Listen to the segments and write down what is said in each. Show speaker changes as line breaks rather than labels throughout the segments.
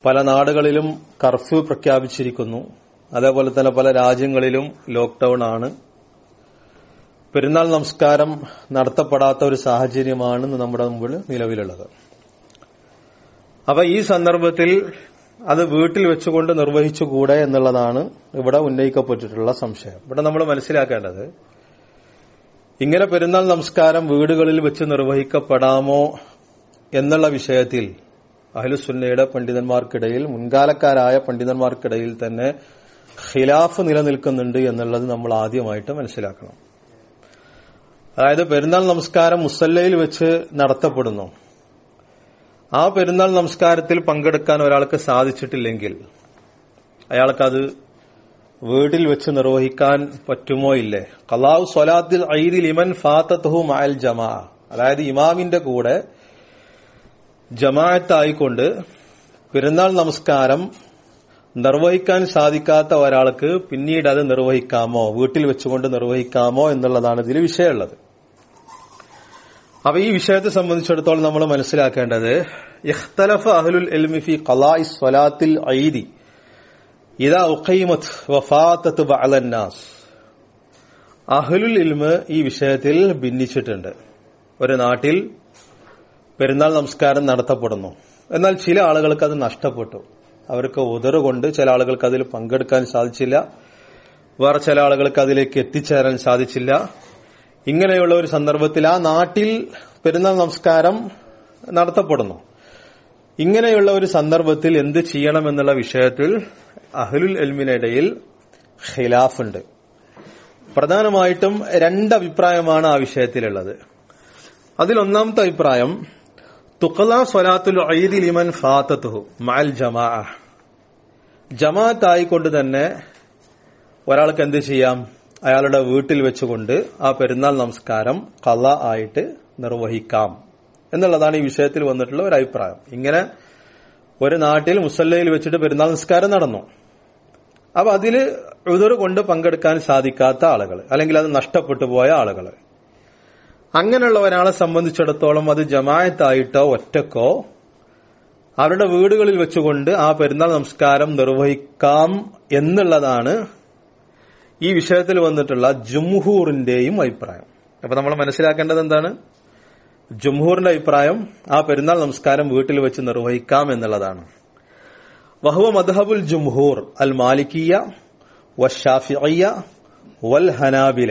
പല നാടുകളിലും കർഫ്യൂ പ്രഖ്യാപിച്ചിരിക്കുന്നു അതേപോലെ തന്നെ പല രാജ്യങ്ങളിലും ലോക്ക്ഡൌൺ ആണ് പെരുന്നാൾ നമസ്കാരം നടത്തപ്പെടാത്ത ഒരു സാഹചര്യമാണ് ഇന്ന് നമ്മുടെ മുമ്പിൽ നിലവിലുള്ളത് അപ്പൊ ഈ സന്ദർഭത്തിൽ അത് വീട്ടിൽ വെച്ചുകൊണ്ട് നിർവഹിച്ചുകൂടെ എന്നുള്ളതാണ് ഇവിടെ ഉന്നയിക്കപ്പെട്ടിട്ടുള്ള സംശയം ഇവിടെ നമ്മൾ മനസ്സിലാക്കേണ്ടത് ഇങ്ങനെ പെരുന്നാൾ നമസ്കാരം വീടുകളിൽ വെച്ച് നിർവഹിക്കപ്പെടാമോ എന്നുള്ള വിഷയത്തിൽ അഹ്ലുസുന്നയുടെ പണ്ഡിതന്മാർക്കിടയിൽ മുൻകാലക്കാരായ പണ്ഡിതന്മാർക്കിടയിൽ തന്നെ ഖിലാഫ് നിലനിൽക്കുന്നുണ്ട് എന്നുള്ളത് നമ്മൾ ആദ്യമായിട്ട് മനസ്സിലാക്കണം അതായത് പെരുന്നാൾ നമസ്കാരം മുസല്ലയിൽ വെച്ച് നടത്തപ്പെടുന്നു ആ പെരുന്നാൾ നമസ്കാരത്തിൽ പങ്കെടുക്കാൻ ഒരാൾക്ക് സാധിച്ചിട്ടില്ലെങ്കിൽ അയാൾക്കത് വീട്ടിൽ വെച്ച് നിർവഹിക്കാൻ പറ്റുമോ ഇല്ലേ കലാവ് സ്വലാത്തിൽ ഐദിൽ ഇമൻ ഫാത്തഹു മാൽ ജമാ അതായത് ഇമാമിന്റെ കൂടെ ജമാഅത്തായിക്കൊണ്ട് പെരുന്നാൾ നമസ്കാരം നിർവഹിക്കാൻ സാധിക്കാത്ത ഒരാൾക്ക് പിന്നീട് അത് നിർവഹിക്കാമോ വീട്ടിൽ വെച്ചുകൊണ്ട് നിർവഹിക്കാമോ എന്നുള്ളതാണ് ഇതിൽ വിഷയമുള്ളത് അപ്പൊ ഈ വിഷയത്തെ സംബന്ധിച്ചിടത്തോളം നമ്മൾ മനസ്സിലാക്കേണ്ടത് ഇഖ്തലഫ അഹ്ലുൽ എൽമി ഫി ഖലാഇ സ്വലാത്തിൽ ഐദി ഇതാ ഉഖൈമത്ത് വഫാത്തത്ത് ബഅലന്നാസ് അഹ്ലുൽ ഇൽമ് ഈ വിഷയത്തിൽ ഭിന്നിച്ചിട്ടുണ്ട് ഒരു നാട്ടിൽ പെരുന്നാൾ നമസ്കാരം നടത്തപ്പെടുന്നു എന്നാൽ ചില ആളുകൾക്ക് അത് നഷ്ടപ്പെട്ടു അവർക്ക് ഉതറുകൊണ്ട് ചില ആളുകൾക്ക് അതിൽ പങ്കെടുക്കാൻ സാധിച്ചില്ല വേറെ ചില ആളുകൾക്ക് അതിലേക്ക് എത്തിച്ചേരാൻ സാധിച്ചില്ല ഇങ്ങനെയുള്ള ഒരു സന്ദർഭത്തിൽ ആ നാട്ടിൽ പെരുന്നാൾ നമസ്കാരം നടത്തപ്പെടുന്നു ഇങ്ങനെയുള്ള ഒരു സന്ദർഭത്തിൽ എന്ത് ചെയ്യണമെന്നുള്ള വിഷയത്തിൽ അഹ്ലുൽ എൽമിനിടയിൽ ഖിലാഫുണ്ട് പ്രധാനമായിട്ടും രണ്ട് അഭിപ്രായമാണ് ആ വിഷയത്തിലുള്ളത് അതിലൊന്നാമത്തെ അഭിപ്രായം തുഖല സ്വലാത്തുൽ ഐദി ലിമൻ ഫാത്തത്തുഹു മഅൽ ജമാ ജമാഅത്തായിക്കൊണ്ട് തന്നെ ഒരാൾക്ക് എന്ത് ചെയ്യാം അയാളുടെ വീട്ടിൽ വെച്ചുകൊണ്ട് ആ പെരുന്നാൾ നമസ്കാരം കല ആയിട്ട് നിർവഹിക്കാം എന്നുള്ളതാണ് ഈ വിഷയത്തിൽ വന്നിട്ടുള്ള ഒരു അഭിപ്രായം ഇങ്ങനെ ഒരു നാട്ടിൽ മുസല്ലയിൽ വെച്ചിട്ട് പെരുന്നാൾ നമസ്കാരം നടന്നു അപ്പൊ അതില് ഉതിർ കൊണ്ട് പങ്കെടുക്കാൻ സാധിക്കാത്ത ആളുകൾ അല്ലെങ്കിൽ അത് നഷ്ടപ്പെട്ടു പോയ ആളുകൾ അങ്ങനെയുള്ള ഒരാളെ സംബന്ധിച്ചിടത്തോളം അത് ജമായത്തായിട്ടോ ഒറ്റക്കോ അവരുടെ വീടുകളിൽ വെച്ചുകൊണ്ട് ആ പെരുന്നാൾ നമസ്കാരം നിർവഹിക്കാം എന്നുള്ളതാണ് ഈ വിഷയത്തിൽ വന്നിട്ടുള്ള ജുംഹൂറിന്റെയും അഭിപ്രായം അപ്പൊ നമ്മൾ മനസ്സിലാക്കേണ്ടത് എന്താണ് ജുംഹൂറിന്റെ അഭിപ്രായം ആ പെരുന്നാൾ നമസ്കാരം വീട്ടിൽ വെച്ച് നിർവഹിക്കാം എന്നുള്ളതാണ് വഹുവ മദ്ഹബുൽ ജുംഹൂർ അൽ മാലിക്കിയ വഷാഫിയ വൽ ഹനാബില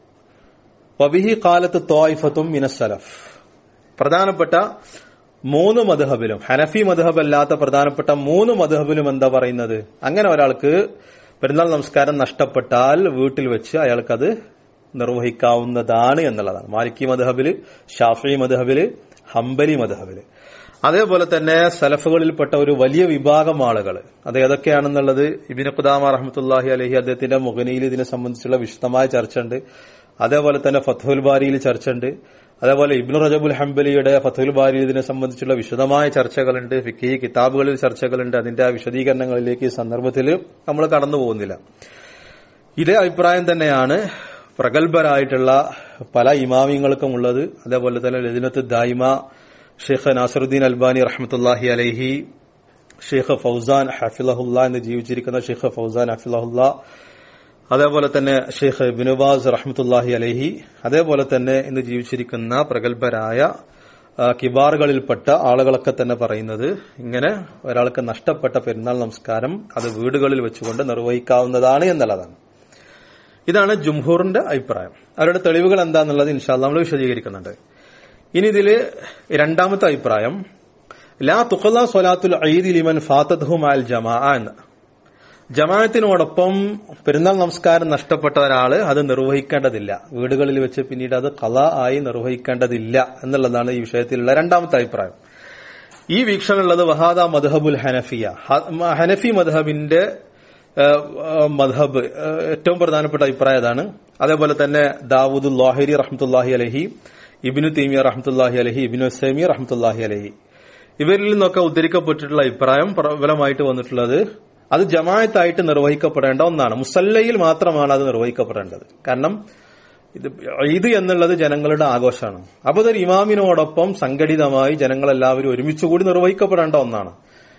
വബിഹി കാലത്ത് തോയിഫത്തും മിനസലഫ് പ്രധാനപ്പെട്ട മൂന്ന് മധഹബിലും ഹനഫി മധഹബ് അല്ലാത്ത പ്രധാനപ്പെട്ട മൂന്ന് മധഹബിലും എന്താ പറയുന്നത് അങ്ങനെ ഒരാൾക്ക് പെരുന്നാൾ നമസ്കാരം നഷ്ടപ്പെട്ടാൽ വീട്ടിൽ വെച്ച് അയാൾക്കത് നിർവഹിക്കാവുന്നതാണ് എന്നുള്ളതാണ് മാലിക്കി മധഹബില് ഷാഫി മധഹബില് ഹംബലി മധഹബില് അതേപോലെ തന്നെ സലഫുകളിൽപ്പെട്ട ഒരു വലിയ വിഭാഗം ആളുകൾ അത് ഏതൊക്കെയാണെന്നുള്ളത് ഇബിന് ഖുദാമ റഹ്മത്തുല്ലാഹി അലഹി അദ്ദേഹത്തിന്റെ മുഖനിയിൽ ഇതിനെ സംബന്ധിച്ചുള്ള വിശദമായ ചർച്ച ഉണ്ട് അതേപോലെ തന്നെ ഫത്തുൽ ബാരിയിൽ ചർച്ച ഉണ്ട് അതേപോലെ ഇബ്നു റജബുൽ ഹംബലിയുടെ ഫത്തുൽ ബാരിയിൽ ഇതിനെ സംബന്ധിച്ചുള്ള വിശദമായ ചർച്ചകളുണ്ട് ഫിക്കി കിതാബുകളിൽ ചർച്ചകളുണ്ട് അതിന്റെ ആ വിശദീകരണങ്ങളിലേക്ക് ഈ സന്ദർഭത്തിൽ നമ്മൾ കടന്നു പോകുന്നില്ല ഇതേ അഭിപ്രായം തന്നെയാണ് പ്രഗത്ഭരായിട്ടുള്ള പല ഇമാമിങ്ങൾക്കും ഉള്ളത് അതേപോലെ തന്നെ ലജിനത്ത് ദായിമ ഷെയ്ഖ് നാസറുദ്ദീൻ അൽബാനി റഹ്മത്തുല്ലാഹി അലൈഹി ഷെയ്ഖ് ഫൗസാൻ ഹഫിലഹുല്ല എന്ന് ജീവിച്ചിരിക്കുന്ന ഷെയ്ഖ് ഫൗസാൻ ഹഫിലഹുല്ല അതേപോലെ തന്നെ ഷെയ്ഖ് ബിനുബാസ് റഹ്മത്തുല്ലാഹി അലഹി അതേപോലെ തന്നെ ഇന്ന് ജീവിച്ചിരിക്കുന്ന പ്രഗത്ഭരായ കിബാറുകളിൽപ്പെട്ട ആളുകളൊക്കെ തന്നെ പറയുന്നത് ഇങ്ങനെ ഒരാൾക്ക് നഷ്ടപ്പെട്ട പെരുന്നാൾ നമസ്കാരം അത് വീടുകളിൽ വെച്ചുകൊണ്ട് നിർവഹിക്കാവുന്നതാണ് എന്നുള്ളതാണ് ഇതാണ് ജുംഹൂറിന്റെ അഭിപ്രായം അവരുടെ തെളിവുകൾ എന്താണെന്നുള്ളത് ഇൻഷാല്ല നമ്മൾ വിശദീകരിക്കുന്നുണ്ട് ഇനി ഇതില് രണ്ടാമത്തെ അഭിപ്രായം ലാ തുഖല സ്വലാത്തുൽ ഐദി ലിമൻ ഫാത്തത്ഹു മാൽ ജമാ എന്ന് ജമാഅത്തിനോടൊപ്പം പെരുന്നാൾ നമസ്കാരം നഷ്ടപ്പെട്ട ഒരാള് അത് നിർവഹിക്കേണ്ടതില്ല വീടുകളിൽ വെച്ച് പിന്നീട് അത് കല ആയി നിർവഹിക്കേണ്ടതില്ല എന്നുള്ളതാണ് ഈ വിഷയത്തിലുള്ള രണ്ടാമത്തെ അഭിപ്രായം ഈ വീക്ഷണമുള്ളത് വഹാദ മദ്ഹബുൽ ഹനഫിയ ഹനഫി മദ്ഹബിന്റെ മദ്ഹബ് ഏറ്റവും പ്രധാനപ്പെട്ട അഭിപ്രായം അതാണ് അതേപോലെ തന്നെ ദാവൂദുൽ ലാഹിരി റഹ്മത്തുല്ലാഹി അലഹി ഇബിനു തീമിയ റഹ്മത്തുല്ലാഹി അലഹി ഇബിനു സൈമി റഹ്മത്തുല്ലാഹി അലഹി ഇവരിൽ നിന്നൊക്കെ ഉദ്ധരിക്കപ്പെട്ടിട്ടുള്ള അഭിപ്രായം പ്രബലമായിട്ട് വന്നിട്ടുള്ളത് അത് ജമായത്തായിട്ട് നിർവഹിക്കപ്പെടേണ്ട ഒന്നാണ് മുസല്ലയിൽ മാത്രമാണ് അത് നിർവഹിക്കപ്പെടേണ്ടത് കാരണം ഇത് ഈദ് എന്നുള്ളത് ജനങ്ങളുടെ ആഘോഷമാണ് അപ്പൊ അതൊരു ഇമാമിനോടൊപ്പം സംഘടിതമായി ജനങ്ങളെല്ലാവരും ഒരുമിച്ചുകൂടി നിർവഹിക്കപ്പെടേണ്ട ഒന്നാണ്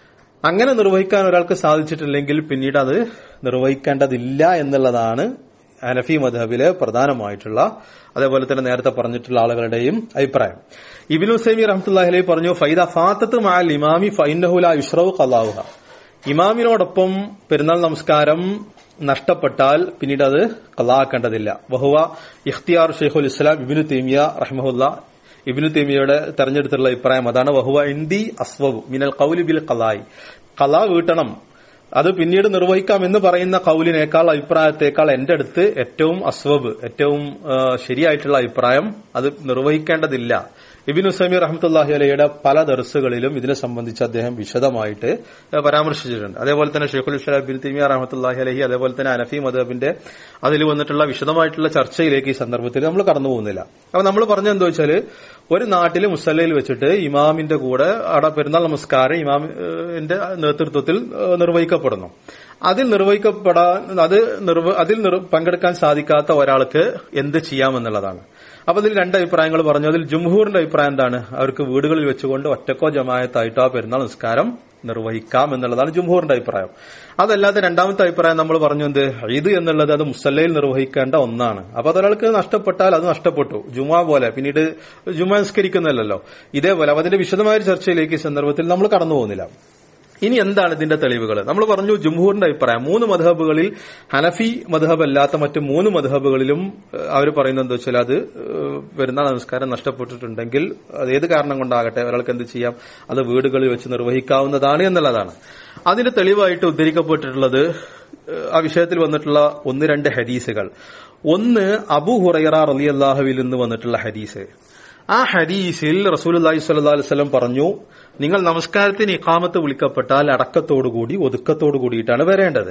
അങ്ങനെ നിർവഹിക്കാൻ ഒരാൾക്ക് സാധിച്ചിട്ടില്ലെങ്കിൽ പിന്നീട് അത് നിർവഹിക്കേണ്ടതില്ല എന്നുള്ളതാണ് ഹനഫി മധബിലെ പ്രധാനമായിട്ടുള്ള അതേപോലെ തന്നെ നേരത്തെ പറഞ്ഞിട്ടുള്ള ആളുകളുടെയും അഭിപ്രായം ഇബിനു സൈമി റഹ്മത്തുല്ലാഹി പറഞ്ഞു ഫൈദ ഫാത്തത്ത് മാൽ ഇമാമി ഫൈനഹുല ഇഷ്റവ് കലാവുക ഇമാമിനോടൊപ്പം പെരുന്നാൾ നമസ്കാരം നഷ്ടപ്പെട്ടാൽ പിന്നീട് അത് കലാക്കേണ്ടതില്ല വഹുവ ഇഖ്തിയാർ ഷെയ്ഖുൽ ഇസ്ലാം ഇബിനു തേമിയ റഹ്മഹുല്ല ഇബിനു തേമിയയുടെ തെരഞ്ഞെടുത്തുള്ള അഭിപ്രായം അതാണ് വഹുവ ഇന്ദി അസ്വബ് മിനൽ കൗലി ബിൽ കലായി കലാ വീട്ടണം അത് പിന്നീട് നിർവഹിക്കാം എന്ന് പറയുന്ന കൗലിനേക്കാൾ അഭിപ്രായത്തേക്കാൾ എന്റെ അടുത്ത് ഏറ്റവും അസ്വബ് ഏറ്റവും ആ, ശരിയായിട്ടുള്ള അഭിപ്രായം അത് നിർവഹിക്കേണ്ടതില്ല ഇബിൻ ഉസൈമി റഹ്മത്തുല്ലാഹി അലയുടെ പല ദർസുകളിലും ഇതിനെ സംബന്ധിച്ച് അദ്ദേഹം വിശദമായിട്ട് ആ, പരാമർശിച്ചിട്ടുണ്ട് അതേപോലെ തന്നെ ഷെയ്ഖുൽ ഇസ്ലാം ബിൻ തീമിയ റഹ്മത്തുല്ലാഹി അലഹി അതേപോലെ തന്നെ അനഫി മദബിന്റെ അതിൽ വന്നിട്ടുള്ള വിശദമായിട്ടുള്ള ചർച്ചയിലേക്ക് ഈ സന്ദർഭത്തിൽ നമ്മൾ കടന്നു പോകുന്നില്ല അപ്പൊ നമ്മൾ പറഞ്ഞ എന്താ വെച്ചാല് ഒരു നാട്ടില് മുസല്ലയിൽ വെച്ചിട്ട് ഇമാമിന്റെ കൂടെ അവിടെ പെരുന്നാൾ നമസ്കാരം ഇമാമിന്റെ നേതൃത്വത്തിൽ ഏഹ്, നിർവഹിക്കപ്പെടുന്നു അതിൽ നിർവഹിക്കപ്പെടാൻ അത് നിർവ- അതിൽ നിർ- പങ്കെടുക്കാൻ സാധിക്കാത്ത ഒരാൾക്ക് എന്ത് ചെയ്യാമെന്നുള്ളതാണ് അപ്പൊ അതിൽ രണ്ട് അഭിപ്രായങ്ങൾ പറഞ്ഞു അതിൽ ജുംഹൂറിന്റെ അഭിപ്രായം എന്താണ് അവർക്ക് വീടുകളിൽ വെച്ചുകൊണ്ട് ഒറ്റക്കോ ജമായത്തായിട്ടോ ആ പെരുന്നാൾ നിസ്കാരം നിർവഹിക്കാം എന്നുള്ളതാണ് ജുംഹൂറിന്റെ അഭിപ്രായം അതല്ലാതെ രണ്ടാമത്തെ അഭിപ്രായം നമ്മൾ പറഞ്ഞു എന്ത് ഇത് എന്നുള്ളത് അത് മുസല്ലയിൽ നിർവഹിക്കേണ്ട ഒന്നാണ് അപ്പൊ അതൊരാൾക്ക് നഷ്ടപ്പെട്ടാൽ അത് നഷ്ടപ്പെട്ടു ജുമാ പോലെ പിന്നീട് ജുമാ നിസ്കരിക്കുന്നതല്ലോ ഇതേപോലെ അപ്പൊ അതിന്റെ വിശദമായ ഒരു ചർച്ചയിലേക്ക് ഈ സന്ദർഭത്തിൽ നമ്മൾ കടന്നു പോകുന്നില്ല ഇനി എന്താണ് ഇതിന്റെ തെളിവുകൾ നമ്മൾ പറഞ്ഞു ജുംഹൂറിന്റെ അഭിപ്രായം മൂന്ന് മധബുകളിൽ ഹനഫി മധബ് അല്ലാത്ത മറ്റ് മൂന്ന് മധബുകളിലും അവർ പറയുന്നത് എന്താ വെച്ചാൽ അത് ഏഹ്, പെരുന്നാൾ നമസ്കാരം നഷ്ടപ്പെട്ടിട്ടുണ്ടെങ്കിൽ അത് ഏത് കാരണം കൊണ്ടാകട്ടെ ഒരാൾക്ക് എന്ത് ചെയ്യാം അത് വീടുകളിൽ വെച്ച് നിർവഹിക്കാവുന്നതാണ് എന്നുള്ളതാണ് അതിന് തെളിവായിട്ട് ഉദ്ധരിക്കപ്പെട്ടിട്ടുള്ളത് ഏഹ്, ആ വിഷയത്തിൽ വന്നിട്ടുള്ള ഒന്ന് രണ്ട് ഹദീസുകൾ ഒന്ന് അബു ഹുറൈറ റളിയല്ലാഹുവിൽ നിന്ന് വന്നിട്ടുള്ള ഹദീസ് ആ ഹദീസിൽ റസൂൽ അലൈഹി സ്വല്ലല്ലാഹു അലൈഹി വസല്ലം പറഞ്ഞു നിങ്ങൾ നമസ്കാരത്തിന് ഇഖാമത്ത് വിളിക്കപ്പെട്ടാൽ അടക്കത്തോടുകൂടി ഒതുക്കത്തോടു കൂടിയിട്ടാണ് വരേണ്ടത്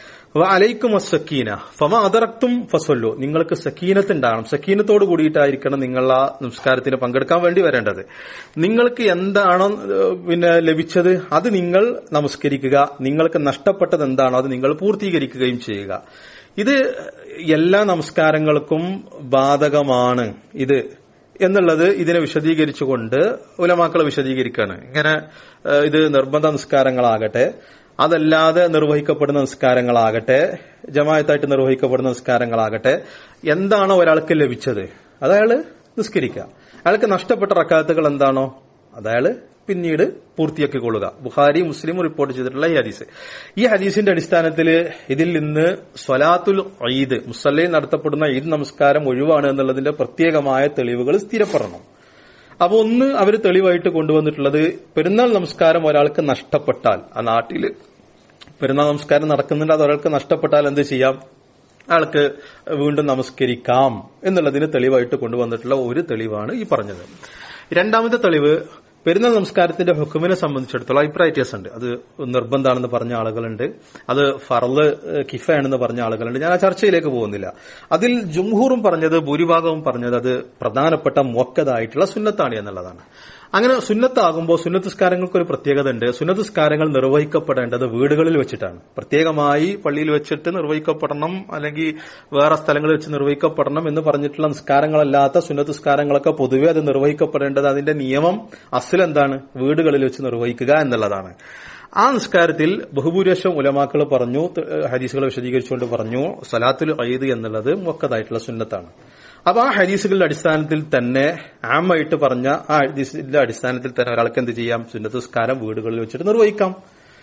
വ അലൈക്കും സക്കീന ഫമ അതറക്തും ഫസൊല്ലു നിങ്ങൾക്ക് സക്കീനത്ത് ഉണ്ടാകണം സക്കീനത്തോട് കൂടിയിട്ടായിരിക്കണം നിങ്ങൾ ആ നമസ്കാരത്തിന് പങ്കെടുക്കാൻ വേണ്ടി വരേണ്ടത് നിങ്ങൾക്ക് എന്താണോ ഏഹ്, പിന്നെ ലഭിച്ചത് അത് നിങ്ങൾ നമസ്കരിക്കുക നിങ്ങൾക്ക് നഷ്ടപ്പെട്ടത് എന്താണോ അത് നിങ്ങൾ പൂർത്തീകരിക്കുകയും ചെയ്യുക ഇത് എല്ലാ നമസ്കാരങ്ങൾക്കും ബാധകമാണ് ഇത് എന്നുള്ളത് ഇതിനെ വിശദീകരിച്ചുകൊണ്ട് ഉലമാക്കൾ വിശദീകരിക്കുകയാണ് ഇങ്ങനെ ഏഹ്, ഇത് നിർബന്ധ നിസ്കാരങ്ങളാകട്ടെ അതല്ലാതെ നിർവഹിക്കപ്പെടുന്ന നിസ്കാരങ്ങളാകട്ടെ ജമായത്തായിട്ട് നിർവഹിക്കപ്പെടുന്ന നിസ്കാരങ്ങളാകട്ടെ എന്താണോ ഒരാൾക്ക് ലഭിച്ചത് അത് അയാള് നിസ്കരിക്കുക അയാൾക്ക് നഷ്ടപ്പെട്ട റക്കാത്തുകൾ എന്താണോ അതയാള് പിന്നീട് പൂർത്തിയാക്കിക്കൊള്ളുക ബുഖാരി മുസ്ലിം റിപ്പോർട്ട് ചെയ്തിട്ടുള്ള ഈ ഹദീസ് ഈ ഹദീസിന്റെ അടിസ്ഥാനത്തിൽ ഇതിൽ നിന്ന് സ്വലാത്തുൽ ഈദ് മുസല്ലയിൽ നടത്തപ്പെടുന്ന ഈദ് നമസ്കാരം ഒഴിവാണ് എന്നുള്ളതിന്റെ പ്രത്യേകമായ തെളിവുകൾ സ്ഥിരപ്പെടണം അപ്പൊ ഒന്ന് അവർ തെളിവായിട്ട് കൊണ്ടുവന്നിട്ടുള്ളത് പെരുന്നാൾ നമസ്കാരം ഒരാൾക്ക് നഷ്ടപ്പെട്ടാൽ ആ നാട്ടില് പെരുന്നാൾ നമസ്കാരം നടക്കുന്നുണ്ട് അത് ഒരാൾക്ക് നഷ്ടപ്പെട്ടാൽ എന്ത് ചെയ്യാം അയാൾക്ക് വീണ്ടും നമസ്കരിക്കാം എന്നുള്ളതിന് തെളിവായിട്ട് കൊണ്ടുവന്നിട്ടുള്ള ഒരു തെളിവാണ് ഈ പറഞ്ഞത് രണ്ടാമത്തെ തെളിവ് പെരുന്നാൾ നമസ്കാരത്തിന്റെ ഹുക്കുമിനെ സംബന്ധിച്ചിടത്തോളം അഭിപ്രായ വ്യത്യാസമുണ്ട് അത് നിർബന്ധമാണെന്ന് പറഞ്ഞ ആളുകളുണ്ട് അത് ഫറല് കിഫയാണെന്ന് പറഞ്ഞ ആളുകളുണ്ട് ഞാൻ ആ ചർച്ചയിലേക്ക് പോകുന്നില്ല അതിൽ ജുംഹൂറും പറഞ്ഞത് ഭൂരിഭാഗവും പറഞ്ഞത് അത് പ്രധാനപ്പെട്ട മൊക്കതായിട്ടുള്ള സുന്നത്താണ് എന്നുള്ളതാണ് അങ്ങനെ സുന്നത്താകുമ്പോൾ സുന്നത്തസ്കാരങ്ങൾക്ക് ഒരു പ്രത്യേകത ഉണ്ട് സുന്നത്തസ്കാരങ്ങൾ നിർവഹിക്കപ്പെടേണ്ടത് വീടുകളിൽ വെച്ചിട്ടാണ് പ്രത്യേകമായി പള്ളിയിൽ വെച്ചിട്ട് നിർവഹിക്കപ്പെടണം അല്ലെങ്കിൽ വേറെ സ്ഥലങ്ങളിൽ വെച്ച് നിർവഹിക്കപ്പെടണം എന്ന് പറഞ്ഞിട്ടുള്ള നിസ്കാരങ്ങളല്ലാത്ത സുന്നത്തസ്കാരങ്ങളൊക്കെ പൊതുവെ അത് നിർവഹിക്കപ്പെടേണ്ടത് അതിന്റെ നിയമം അസിൽ എന്താണ് വീടുകളിൽ വെച്ച് നിർവഹിക്കുക എന്നുള്ളതാണ് ആ നിസ്കാരത്തിൽ ബഹുഭൂരിപക്ഷം ഉലമാക്കൾ പറഞ്ഞു ത- ഹദീസുകൾ വിശദീകരിച്ചുകൊണ്ട് പറഞ്ഞു സലാത്തുൽ ഐദ് എന്നുള്ളത് മൊക്കതായിട്ടുള്ള സുന്നത്താണ് അപ്പൊ ആ ഹദീസുകളുടെ അടിസ്ഥാനത്തിൽ തന്നെ ആമായിട്ട് പറഞ്ഞ ആ ഹദീസിന്റെ അടിസ്ഥാനത്തിൽ തന്നെ ഒരാൾക്ക് എന്ത് ചെയ്യാം സുന്നത്ത് നിസ്കാരം വീടുകളിൽ വെച്ചിട്ട് നിർവഹിക്കാം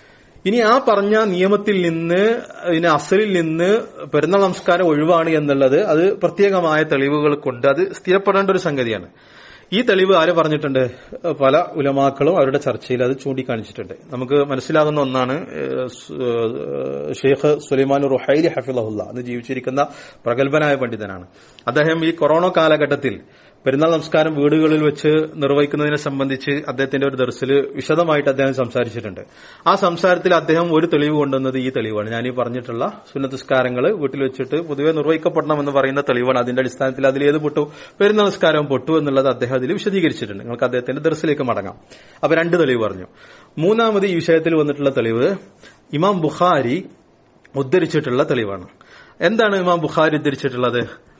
ഇനി ആ പറഞ്ഞ നിയമത്തിൽ നിന്ന് ഇതിന് അസലിൽ നിന്ന് പെരുന്നാൾ നമസ്കാരം ഒഴിവാണ് എന്നുള്ളത് അത് പ്രത്യേകമായ തെളിവുകൾ കൊണ്ട് അത് സ്ഥിരപ്പെടേണ്ട ഒരു സംഗതിയാണ് ഈ തെളിവ് ആര് പറഞ്ഞിട്ടുണ്ട് പല ഉലമാക്കളും അവരുടെ ചർച്ചയിൽ അത് ചൂണ്ടിക്കാണിച്ചിട്ടുണ്ട് നമുക്ക് മനസ്സിലാകുന്ന ഒന്നാണ് ഏഹ്, സ്- ഏഹ്, ഷെയ്ഖ് സുലൈമാൻ റുഹൈലി ഹഫിളഹുല്ല എന്ന് ജീവിച്ചിരിക്കുന്ന പ്രഗത്ഭനായ പണ്ഡിതനാണ് അദ്ദേഹം ഈ കൊറോണ കാലഘട്ടത്തിൽ പെരുന്നാൾ നമസ്കാരം വീടുകളിൽ വെച്ച് നിർവഹിക്കുന്നതിനെ സംബന്ധിച്ച് അദ്ദേഹത്തിന്റെ ഒരു ദർസിൽ വിശദമായിട്ട് അദ്ദേഹം സംസാരിച്ചിട്ടുണ്ട് ആ സംസാരത്തിൽ അദ്ദേഹം ഒരു തെളിവ് കൊണ്ടുവന്നത് ഈ തെളിവാണ് ഞാൻ ഈ പറഞ്ഞിട്ടുള്ള സുന്നതസ്കാരങ്ങൾ വീട്ടിൽ വെച്ചിട്ട് പൊതുവെ നിർവഹിക്കപ്പെടണം എന്ന് പറയുന്ന തെളിവാണ് അതിന്റെ അടിസ്ഥാനത്തിൽ അതിൽ ഏത് പൊട്ടു പെരുന്നാൾ നമസ്കാരം പൊട്ടു എന്നുള്ളത് അദ്ദേഹം അതിൽ വിശദീകരിച്ചിട്ടുണ്ട് നിങ്ങൾക്ക് അദ്ദേഹത്തിന്റെ ദർസിലേക്ക് മടങ്ങാം അപ്പൊ രണ്ട് തെളിവ് പറഞ്ഞു മൂന്നാമത് ഈ വിഷയത്തിൽ വന്നിട്ടുള്ള തെളിവ് ഇമാം ബുഖാരി ഉദ്ധരിച്ചിട്ടുള്ള തെളിവാണ് എന്താണ് ഇമാം ബുഖാരി ഉദ്ധരിച്ചിട്ടുള്ളത്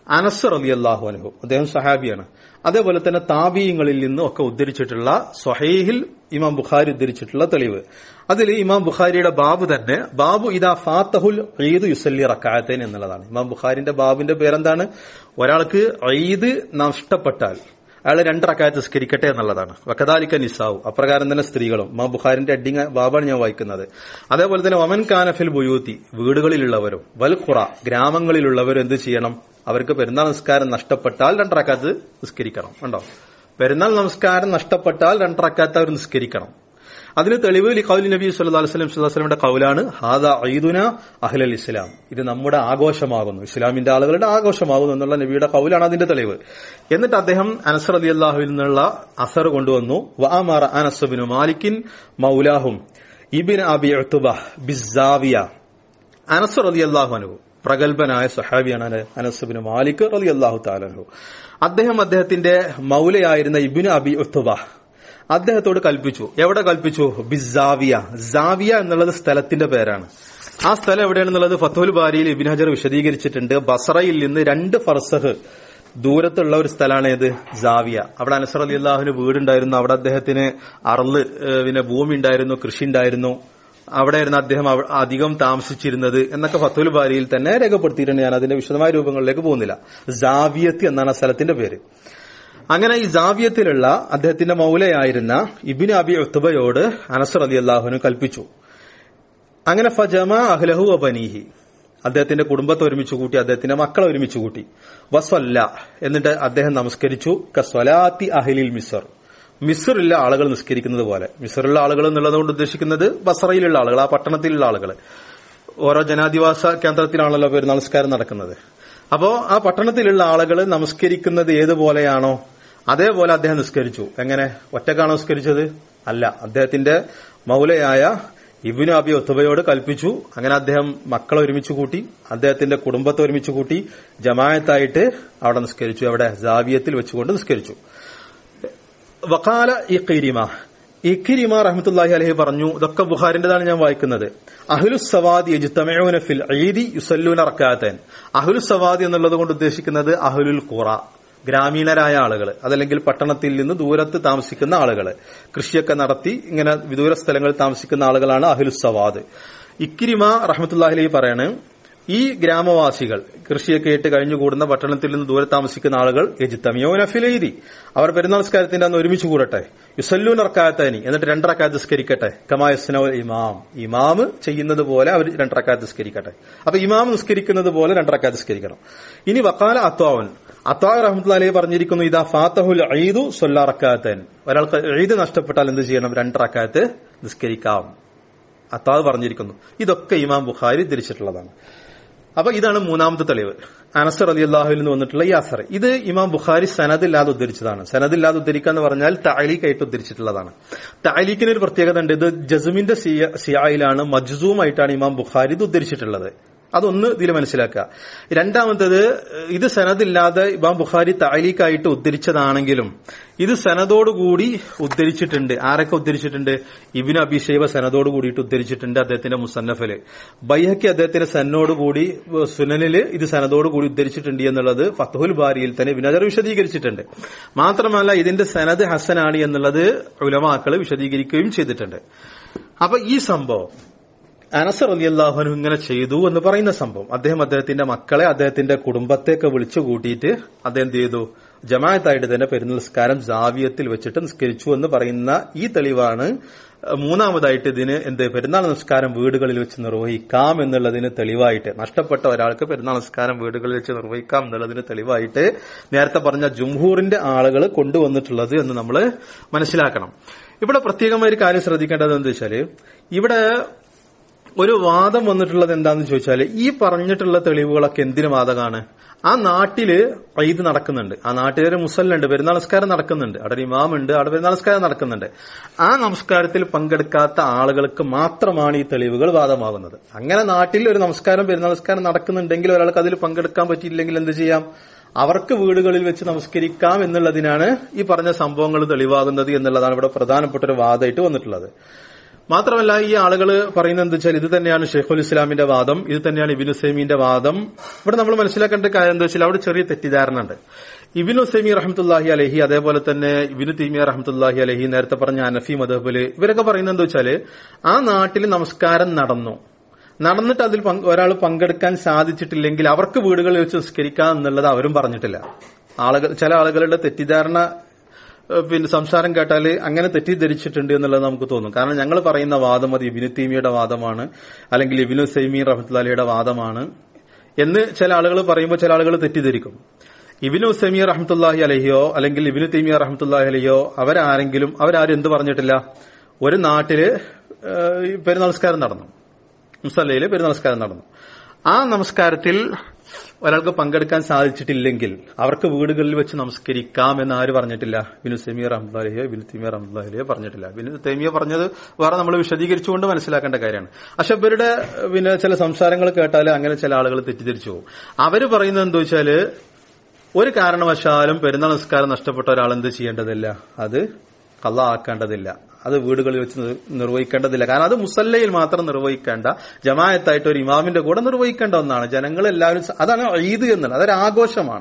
അനസ് റലി അള്ളാഹു അനുഭവം അദ്ദേഹം സഹാബിയാണ് അതേപോലെ തന്നെ താബീയങ്ങളിൽ നിന്നും ഒക്കെ ഉദ്ധരിച്ചിട്ടുള്ള സ്വഹൈഹിൽ ഇമാം ബുഖാരി ഉദ്ധരിച്ചിട്ടുള്ള തെളിവ് അതിൽ ഇമാം ബുഖാരിയുടെ ബാബു തന്നെ ബാബു ഇതാ ഫാത്തഹുൽ ഈദ് യുസല്ലി റക്കായത്തേൻ എന്നുള്ളതാണ് ഇമാം ബുഖാരിന്റെ ബാബിന്റെ പേരെന്താണ് ഒരാൾക്ക് ഈദ് നഷ്ടപ്പെട്ടാൽ അയാൾ രണ്ടറക്കായത്ത് സ്കരിക്കട്ടെ എന്നുള്ളതാണ് വക്കതാലിക്ക നിസാവും അപ്രകാരം തന്നെ സ്ത്രീകളും മാ ബുഖാരിന്റെ അഡിങ് ബാബാണ് ഞാൻ വായിക്കുന്നത് അതേപോലെ തന്നെ വമൻ കാനഫിൽ ബുയൂത്തി വീടുകളിലുള്ളവരും വൽ ഖുറ ഗ്രാമങ്ങളിലുള്ളവരും എന്ത് ചെയ്യണം അവർക്ക് പെരുന്നാൾ നമസ്കാരം നഷ്ടപ്പെട്ടാൽ രണ്ടറക്കാത്ത് നിസ്കരിക്കണം ഉണ്ടോ പെരുന്നാൾ നമസ്കാരം നഷ്ടപ്പെട്ടാൽ രണ്ടറക്കാത്ത് അവർ നിസ്കരിക്കണം അതിന് തെളിവ് ലി കൗലി നബി സല്ലല്ലാഹു അലൈഹി വസല്ലം സല്ലല്ലാഹു അലൈഹി വസല്ലമയുടെ കൗലാണ് ഹാദ ഈദുന അഹ്ലൽ ഇസ്ലാം ഇത് നമ്മുടെ ആഘോഷമാകുന്നു ഇസ്ലാമിന്റെ ആളുകളുടെ ആഘോഷമാകുന്നു എന്നുള്ള നബിയുടെ കൗലാണ് അതിന്റെ തെളിവ് എന്നിട്ട് അദ്ദേഹം അനസ് റളിയല്ലാഹുവിൽ നിന്നുള്ള അസർ കൊണ്ടുവന്നു വഅമറ അനസ് ബിൻ മാലിക്കിൻ മൗലാഹും ഇബ്ൻ അബി ഉത്ബ ബിസ്സാവിയ അനസ് റളിയല്ലാഹു അൻഹു പ്രഗത്ഭനായ സഹാബിയാണ് അനസ് ബിൻ മാലിക് റളിയല്ലാഹു തആല അൻഹു അദ്ദേഹം അദ്ദേഹത്തിന്റെ മൗലയായിരുന്ന ഇബ്നു അബി ഉത്ബ അദ്ദേഹത്തോട് കൽപ്പിച്ചു എവിടെ കൽപ്പിച്ചു ബിസാവിയ സാവിയ എന്നുള്ളത് സ്ഥലത്തിന്റെ പേരാണ് ആ സ്ഥലം എവിടെയാണെന്നുള്ളത് ഫത്തുൽ ബാരിയിൽ ഇബിൻ ഹജർ വിശദീകരിച്ചിട്ടുണ്ട് ബസറയിൽ നിന്ന് രണ്ട് ഫർസഹ് ദൂരത്തുള്ള ഒരു സ്ഥലമാണ് ഏത് ജാവിയ അവിടെ അനസർ അലി അള്ളാഹുവിന് വീടുണ്ടായിരുന്നു അവിടെ അദ്ദേഹത്തിന് അറള് ഏഹ്, പിന്നെ ഭൂമി ഉണ്ടായിരുന്നു കൃഷി ഉണ്ടായിരുന്നു അവിടെയായിരുന്നു അദ്ദേഹം അവ- അധികം താമസിച്ചിരുന്നത് എന്നൊക്കെ ഫത്തുൽ ബാരിയിൽ തന്നെ രേഖപ്പെടുത്തിയിട്ടുണ്ട് ഞാൻ അതിന്റെ വിശദമായ രൂപങ്ങളിലേക്ക് പോകുന്നില്ല ജാവിയത്ത് എന്നാണ് ആ സ്ഥലത്തിന്റെ പേര് അങ്ങനെ ഈ ജാവിയത്തിലുള്ള അദ്ദേഹത്തിന്റെ മൗലയായിരുന്ന ഇബിൻ അബി ഉത്തുബയോട് അനസർ അലി അള്ളാഹുവിന് കൽപ്പിച്ചു അങ്ങനെ ഫജമ അഹ്ലഹു അബനീഹി അദ്ദേഹത്തിന്റെ കുടുംബത്തെ ഒരുമിച്ച് കൂട്ടി അദ്ദേഹത്തിന്റെ മക്കളെ ഒരുമിച്ച് കൂട്ടി വസ്വല്ല എന്നിട്ട് അദ്ദേഹം നമസ്കരിച്ചു കസ്വലാത്തി അഹ്ലിൽ മിസർ മിസറിലെ ആളുകൾ നിസ്കരിക്കുന്നത് പോലെ മിസറിലുള്ള ആളുകൾ എന്നുള്ളത് കൊണ്ട് ഉദ്ദേശിക്കുന്നത് ബസറയിലുള്ള ആളുകൾ ആ പട്ടണത്തിലുള്ള ആളുകൾ ഓരോ ജനാധിവാസ കേന്ദ്രത്തിലാണല്ലോ പേര് നമസ്കാരം നടക്കുന്നത് അപ്പോ ആ പട്ടണത്തിലുള്ള ആളുകൾ നമസ്കരിക്കുന്നത് ഏതുപോലെയാണോ അതേപോലെ അദ്ദേഹം നിസ്കരിച്ചു എങ്ങനെ ഒറ്റക്കാണോ നിസ്കരിച്ചത് അല്ല അദ്ദേഹത്തിന്റെ മൗലയായ ഇബിനു അബി ഒത്തുബയോട് കൽപ്പിച്ചു അങ്ങനെ അദ്ദേഹം മക്കളെ ഒരുമിച്ച് കൂട്ടി അദ്ദേഹത്തിന്റെ കുടുംബത്തെ ഒരുമിച്ച് കൂട്ടി ജമായത്തായിട്ട് അവിടെ നിസ്കരിച്ചു അവിടെ ജാവിയത്തിൽ വെച്ചുകൊണ്ട് നിസ്കരിച്ചു വക്കാല ഇഖിരിമ ഇഖിരിമ റഹ്മത്തുല്ലാഹി അലഹി പറഞ്ഞു ഇതൊക്കെ ബുഹാരിന്റെതാണ് ഞാൻ വായിക്കുന്നത് അഹ്ലു സവാദി യജ്തമഊന ഫിൽ ഈദി യുസല്ലൂന റക്കാത്തൻ അഹ്ലു സവാദി എന്നുള്ളത് കൊണ്ട് ഉദ്ദേശിക്കുന്നത് അഹ്ലുൽ ഖുറ ഗ്രാമീണരായ ആളുകൾ അതല്ലെങ്കിൽ പട്ടണത്തിൽ നിന്ന് ദൂരത്ത് താമസിക്കുന്ന ആളുകൾ കൃഷിയൊക്കെ നടത്തി ഇങ്ങനെ വിദൂര സ്ഥലങ്ങളിൽ താമസിക്കുന്ന ആളുകളാണ് അഹ്ലു സവാദ് ഇക്കിരിമ റഹ്മത്തുല്ലാഹി അലഹി പറയാണ് ഈ ഗ്രാമവാസികൾ കൃഷിയൊക്കെ ഇട്ട് കഴിഞ്ഞുകൂടുന്ന പട്ടണത്തിൽ നിന്ന് ദൂരെ താമസിക്കുന്ന ആളുകൾ യജിത്തമിയോന ഫിലൈതി അവർ പെരുന്നാൾസ്കാരത്തിന്റെ അന്ന് ഒരുമിച്ച് കൂടട്ടെ യുസല്ലൂൻ അർക്കാത്താനി എന്നിട്ട് രണ്ടറക്കാത്ത് നിസ്കരിക്കട്ടെ കമായസ്നോ ഇമാം ഇമാം ചെയ്യുന്നത് പോലെ അവർ രണ്ടറക്കാത്ത് നിസ്കരിക്കട്ടെ അപ്പൊ ഇമാം നിസ്കരിക്കുന്നത് പോലെ രണ്ടറക്കാത്ത് നിസ്കരിക്കണം ഇനി വക്കാല അത്വാവൻ അത്വാവ് റഹ്മത്തുള്ളി പറഞ്ഞിരിക്കുന്നു ഇതാ ഫാത്തഹുൽ ഈദു സൊല്ലാറക്കാത്തൻ ഒരാൾക്ക് ഈദ് നഷ്ടപ്പെട്ടാൽ എന്ത് ചെയ്യണം രണ്ടറക്കാത്ത് നിസ്കരിക്കാം അത്താവ് പറഞ്ഞിരിക്കുന്നു ഇതൊക്കെ ഇമാം ബുഖാരി തിരിച്ചിട്ടുള്ളതാണ് അപ്പൊ ഇതാണ് മൂന്നാമത്തെ തെളിവ് അനസർ അലി അള്ളാഹുവിൽ നിന്ന് വന്നിട്ടുള്ള ഈ അസർ ഇത് ഇമാം ബുഖാരി സനദില്ലാതെ ഉദ്ധരിച്ചതാണ് സനദില്ലാതെ ഉദ്ധരിക്കുക എന്ന് പറഞ്ഞാൽ താലീക്കായിട്ട് ഉദ്ധരിച്ചിട്ടുള്ളതാണ് താലീക്കിന് ഒരു പ്രത്യേകത ഉണ്ട് ഇത് ജസുമിന്റെ സിയായിലാണ് മജ്സൂമായിട്ടാണ് ഇമാം ബുഖാരി ഇത് ഉദ്ധരിച്ചിട്ടുള്ളത് അതൊന്ന് ഇതിൽ മനസ്സിലാക്കുക രണ്ടാമത്തത് ഇത് സനദില്ലാതെ ഇമാം ബുഖാരി താലീക്കായിട്ട് ഉദ്ധരിച്ചതാണെങ്കിലും ഇത് സനദോടുകൂടി ഉദ്ധരിച്ചിട്ടുണ്ട് ആരൊക്കെ ഉദ്ധരിച്ചിട്ടുണ്ട് ഇബിൻ അബിഷേബ സനദോട് കൂടിയിട്ട് ഉദ്ധരിച്ചിട്ടുണ്ട് അദ്ദേഹത്തിന്റെ മുസന്നഫില് ബൈഹക്കി അദ്ദേഹത്തിന്റെ സന്നോട് കൂടി സുനനില് ഇത് സനദോട് കൂടി ഉദ്ധരിച്ചിട്ടുണ്ട് എന്നുള്ളത് ഫത്തുൽ ബാരിയിൽ തന്നെ വിനജർ വിശദീകരിച്ചിട്ടുണ്ട് മാത്രമല്ല ഇതിന്റെ സനദ് ഹസനാണ് എന്നുള്ളത് ഉലമാക്കൾ വിശദീകരിക്കുകയും ചെയ്തിട്ടുണ്ട് അപ്പൊ ഈ സംഭവം അനസർ അലി അള്ളാഹുനു ഇങ്ങനെ ചെയ്തു എന്ന് പറയുന്ന സംഭവം അദ്ദേഹം അദ്ദേഹത്തിന്റെ മക്കളെ അദ്ദേഹത്തിന്റെ കുടുംബത്തെയൊക്കെ വിളിച്ചു കൂട്ടിയിട്ട് അദ്ദേഹം എന്ത് ചെയ്തു ജമായത്തായിട്ട് തന്നെ പെരുന്നസ്കാരം ജാവിയത്തിൽ വെച്ചിട്ട് നിസ്കരിച്ചു എന്ന് പറയുന്ന ഈ തെളിവാണ് മൂന്നാമതായിട്ട് ഇതിന് എന്ത് പെരുന്നാൾ നിസ്കാരം വീടുകളിൽ വെച്ച് നിർവഹിക്കാം എന്നുള്ളതിന് തെളിവായിട്ട് നഷ്ടപ്പെട്ട ഒരാൾക്ക് പെരുന്നാൾ നിസ്കാരം വീടുകളിൽ വെച്ച് നിർവഹിക്കാം എന്നുള്ളതിന് തെളിവായിട്ട് നേരത്തെ പറഞ്ഞ ജുംഹൂറിന്റെ ആളുകൾ കൊണ്ടുവന്നിട്ടുള്ളത് എന്ന് നമ്മൾ മനസ്സിലാക്കണം ഇവിടെ പ്രത്യേകമായ ഒരു കാര്യം ശ്രദ്ധിക്കേണ്ടത് എന്താ വെച്ചാല് ഇവിടെ ഒരു വാദം വന്നിട്ടുള്ളത് എന്താന്ന് ചോദിച്ചാൽ ഈ പറഞ്ഞിട്ടുള്ള തെളിവുകളൊക്കെ എന്തിനു വാദകമാണ് ആ നാട്ടില് ഈദ് നടക്കുന്നുണ്ട് ആ നാട്ടിലൊരു മുസല്ലുണ്ട് പെരുന്നാൾ നമസ്കാരം നടക്കുന്നുണ്ട് അവിടെ ഒരു ഇമാമുണ്ട് അവിടെ പെരുന്നാൾ നമസ്കാരം നടക്കുന്നുണ്ട് ആ നമസ്കാരത്തിൽ പങ്കെടുക്കാത്ത ആളുകൾക്ക് മാത്രമാണ് ഈ തെളിവുകൾ വാദമാകുന്നത് അങ്ങനെ നാട്ടിൽ ഒരു നമസ്കാരം പെരുന്നാൾ നമസ്കാരം നടക്കുന്നുണ്ടെങ്കിൽ ഒരാൾക്ക് അതിൽ പങ്കെടുക്കാൻ പറ്റിയില്ലെങ്കിൽ എന്ത് ചെയ്യാം അവർക്ക് വീടുകളിൽ വെച്ച് നമസ്കരിക്കാം എന്നുള്ളതിനാണ് ഈ പറഞ്ഞ സംഭവങ്ങൾ തെളിവാകുന്നത് എന്നുള്ളതാണ് ഇവിടെ പ്രധാനപ്പെട്ട ഒരു വാദമായിട്ട് വന്നിട്ടുള്ളത് മാത്രമല്ല ഈ ആളുകൾ പറയുന്നത് എന്താ വെച്ചാൽ ഇത് തന്നെയാണ് ഷെയ്ഖുൽ ഇസ്ലാമിന്റെ വാദം ഇത് തന്നെയാണ് ഇബിൻ ഉസൈമീന്റെ വാദം ഇവിടെ നമ്മൾ മനസ്സിലാക്കേണ്ട കാര്യം എന്താ വെച്ചാൽ അവിടെ ചെറിയ തെറ്റിദ്ധാരണ ഉണ്ട് ഇബിൻ ഉസൈമി റഹ്മത്തുല്ലാഹി അലഹി അതേപോലെ തന്നെ ഇബിന് തീമിയ റഹ്മത്തുല്ലാഹി അലഹി നേരത്തെ പറഞ്ഞ അനഫി മദബില് ഇവരൊക്കെ പറയുന്നത് എന്താ വെച്ചാല് ആ നാട്ടിൽ നമസ്കാരം നടന്നു നടന്നിട്ട് അതിൽ ഒരാൾ പങ്കെടുക്കാൻ സാധിച്ചിട്ടില്ലെങ്കിൽ അവർക്ക് വീടുകളിൽ വെച്ച് നിസ്കരിക്കാം എന്നുള്ളത് അവരും പറഞ്ഞിട്ടില്ല ആളുകൾ ചില ആളുകളുടെ തെറ്റിദ്ധാരണ ഏഹ് പിന്നെ സംസാരം കേട്ടാൽ അങ്ങനെ തെറ്റിദ്ധരിച്ചിട്ടുണ്ട് എന്നുള്ളത് നമുക്ക് തോന്നും കാരണം ഞങ്ങൾ പറയുന്ന വാദം അത് ഇബിനു തീമിയുടെ വാദമാണ് അല്ലെങ്കിൽ ഇബിനു സൈമി റഹ്മത്തുല്ലാലിയുടെ വാദമാണ് എന്ന് ചില ആളുകൾ പറയുമ്പോൾ ചില ആളുകൾ തെറ്റിദ്ധരിക്കും ഇബിനു സമീർ റഹ്മത്തുല്ലാഹി അലഹിയോ അല്ലെങ്കിൽ ഇബിനു തീമിയ റഹ്മത്തുല്ലാഹി അലഹിയോ അവരാരെങ്കിലും അവരാരും എന്ത് പറഞ്ഞിട്ടില്ല ഒരു നാട്ടില് ഏഹ്, ഈ പെരുനമസ്കാരം നടന്നു മുസല്ലയില് പെരുനമസ്കാരം നടന്നു ആ നമസ്കാരത്തിൽ ഒരാൾക്ക് പങ്കെടുക്കാൻ സാധിച്ചിട്ടില്ലെങ്കിൽ അവർക്ക് വീടുകളിൽ വെച്ച് നമസ്കരിക്കാം എന്ന് ആര് പറഞ്ഞിട്ടില്ല ബിനു സെമീർ അഹമ്മദ്ലാഹിയോ ബിനു തിമിയർ അഹമ്മദ്ലാഹിയോ പറഞ്ഞിട്ടില്ല ബിനു തെമിയ പറഞ്ഞത് വേറെ നമ്മൾ വിശദീകരിച്ചുകൊണ്ട് മനസ്സിലാക്കേണ്ട കാര്യമാണ് പക്ഷെ ഇവരുടെ പിന്നെ ചില സംസാരങ്ങൾ കേട്ടാൽ അങ്ങനെ ചില ആളുകൾ തെറ്റിദ്ധരിച്ചു പോകും അവര് പറയുന്നത് എന്താ വെച്ചാല് ഒരു കാരണവശാലും പെരുന്നാൾ നിസ്കാരം നഷ്ടപ്പെട്ട ഒരാൾ എന്ത് ചെയ്യേണ്ടതില്ല അത് കള്ള ആക്കേണ്ടതില്ല അത് വീടുകളിൽ വെച്ച് നിർ- നിർവഹിക്കേണ്ടതില്ല കാരണം അത് മുസല്ലയിൽ മാത്രം നിർവഹിക്കേണ്ട ജമായത്തായിട്ട് ഒരു ഇമാമിന്റെ കൂടെ നിർവഹിക്കേണ്ട ഒന്നാണ് ജനങ്ങൾ എല്ലാവരും സ- അതാണ് ഈദ് എന്നുള്ളത് അതൊരു ആഘോഷമാണ്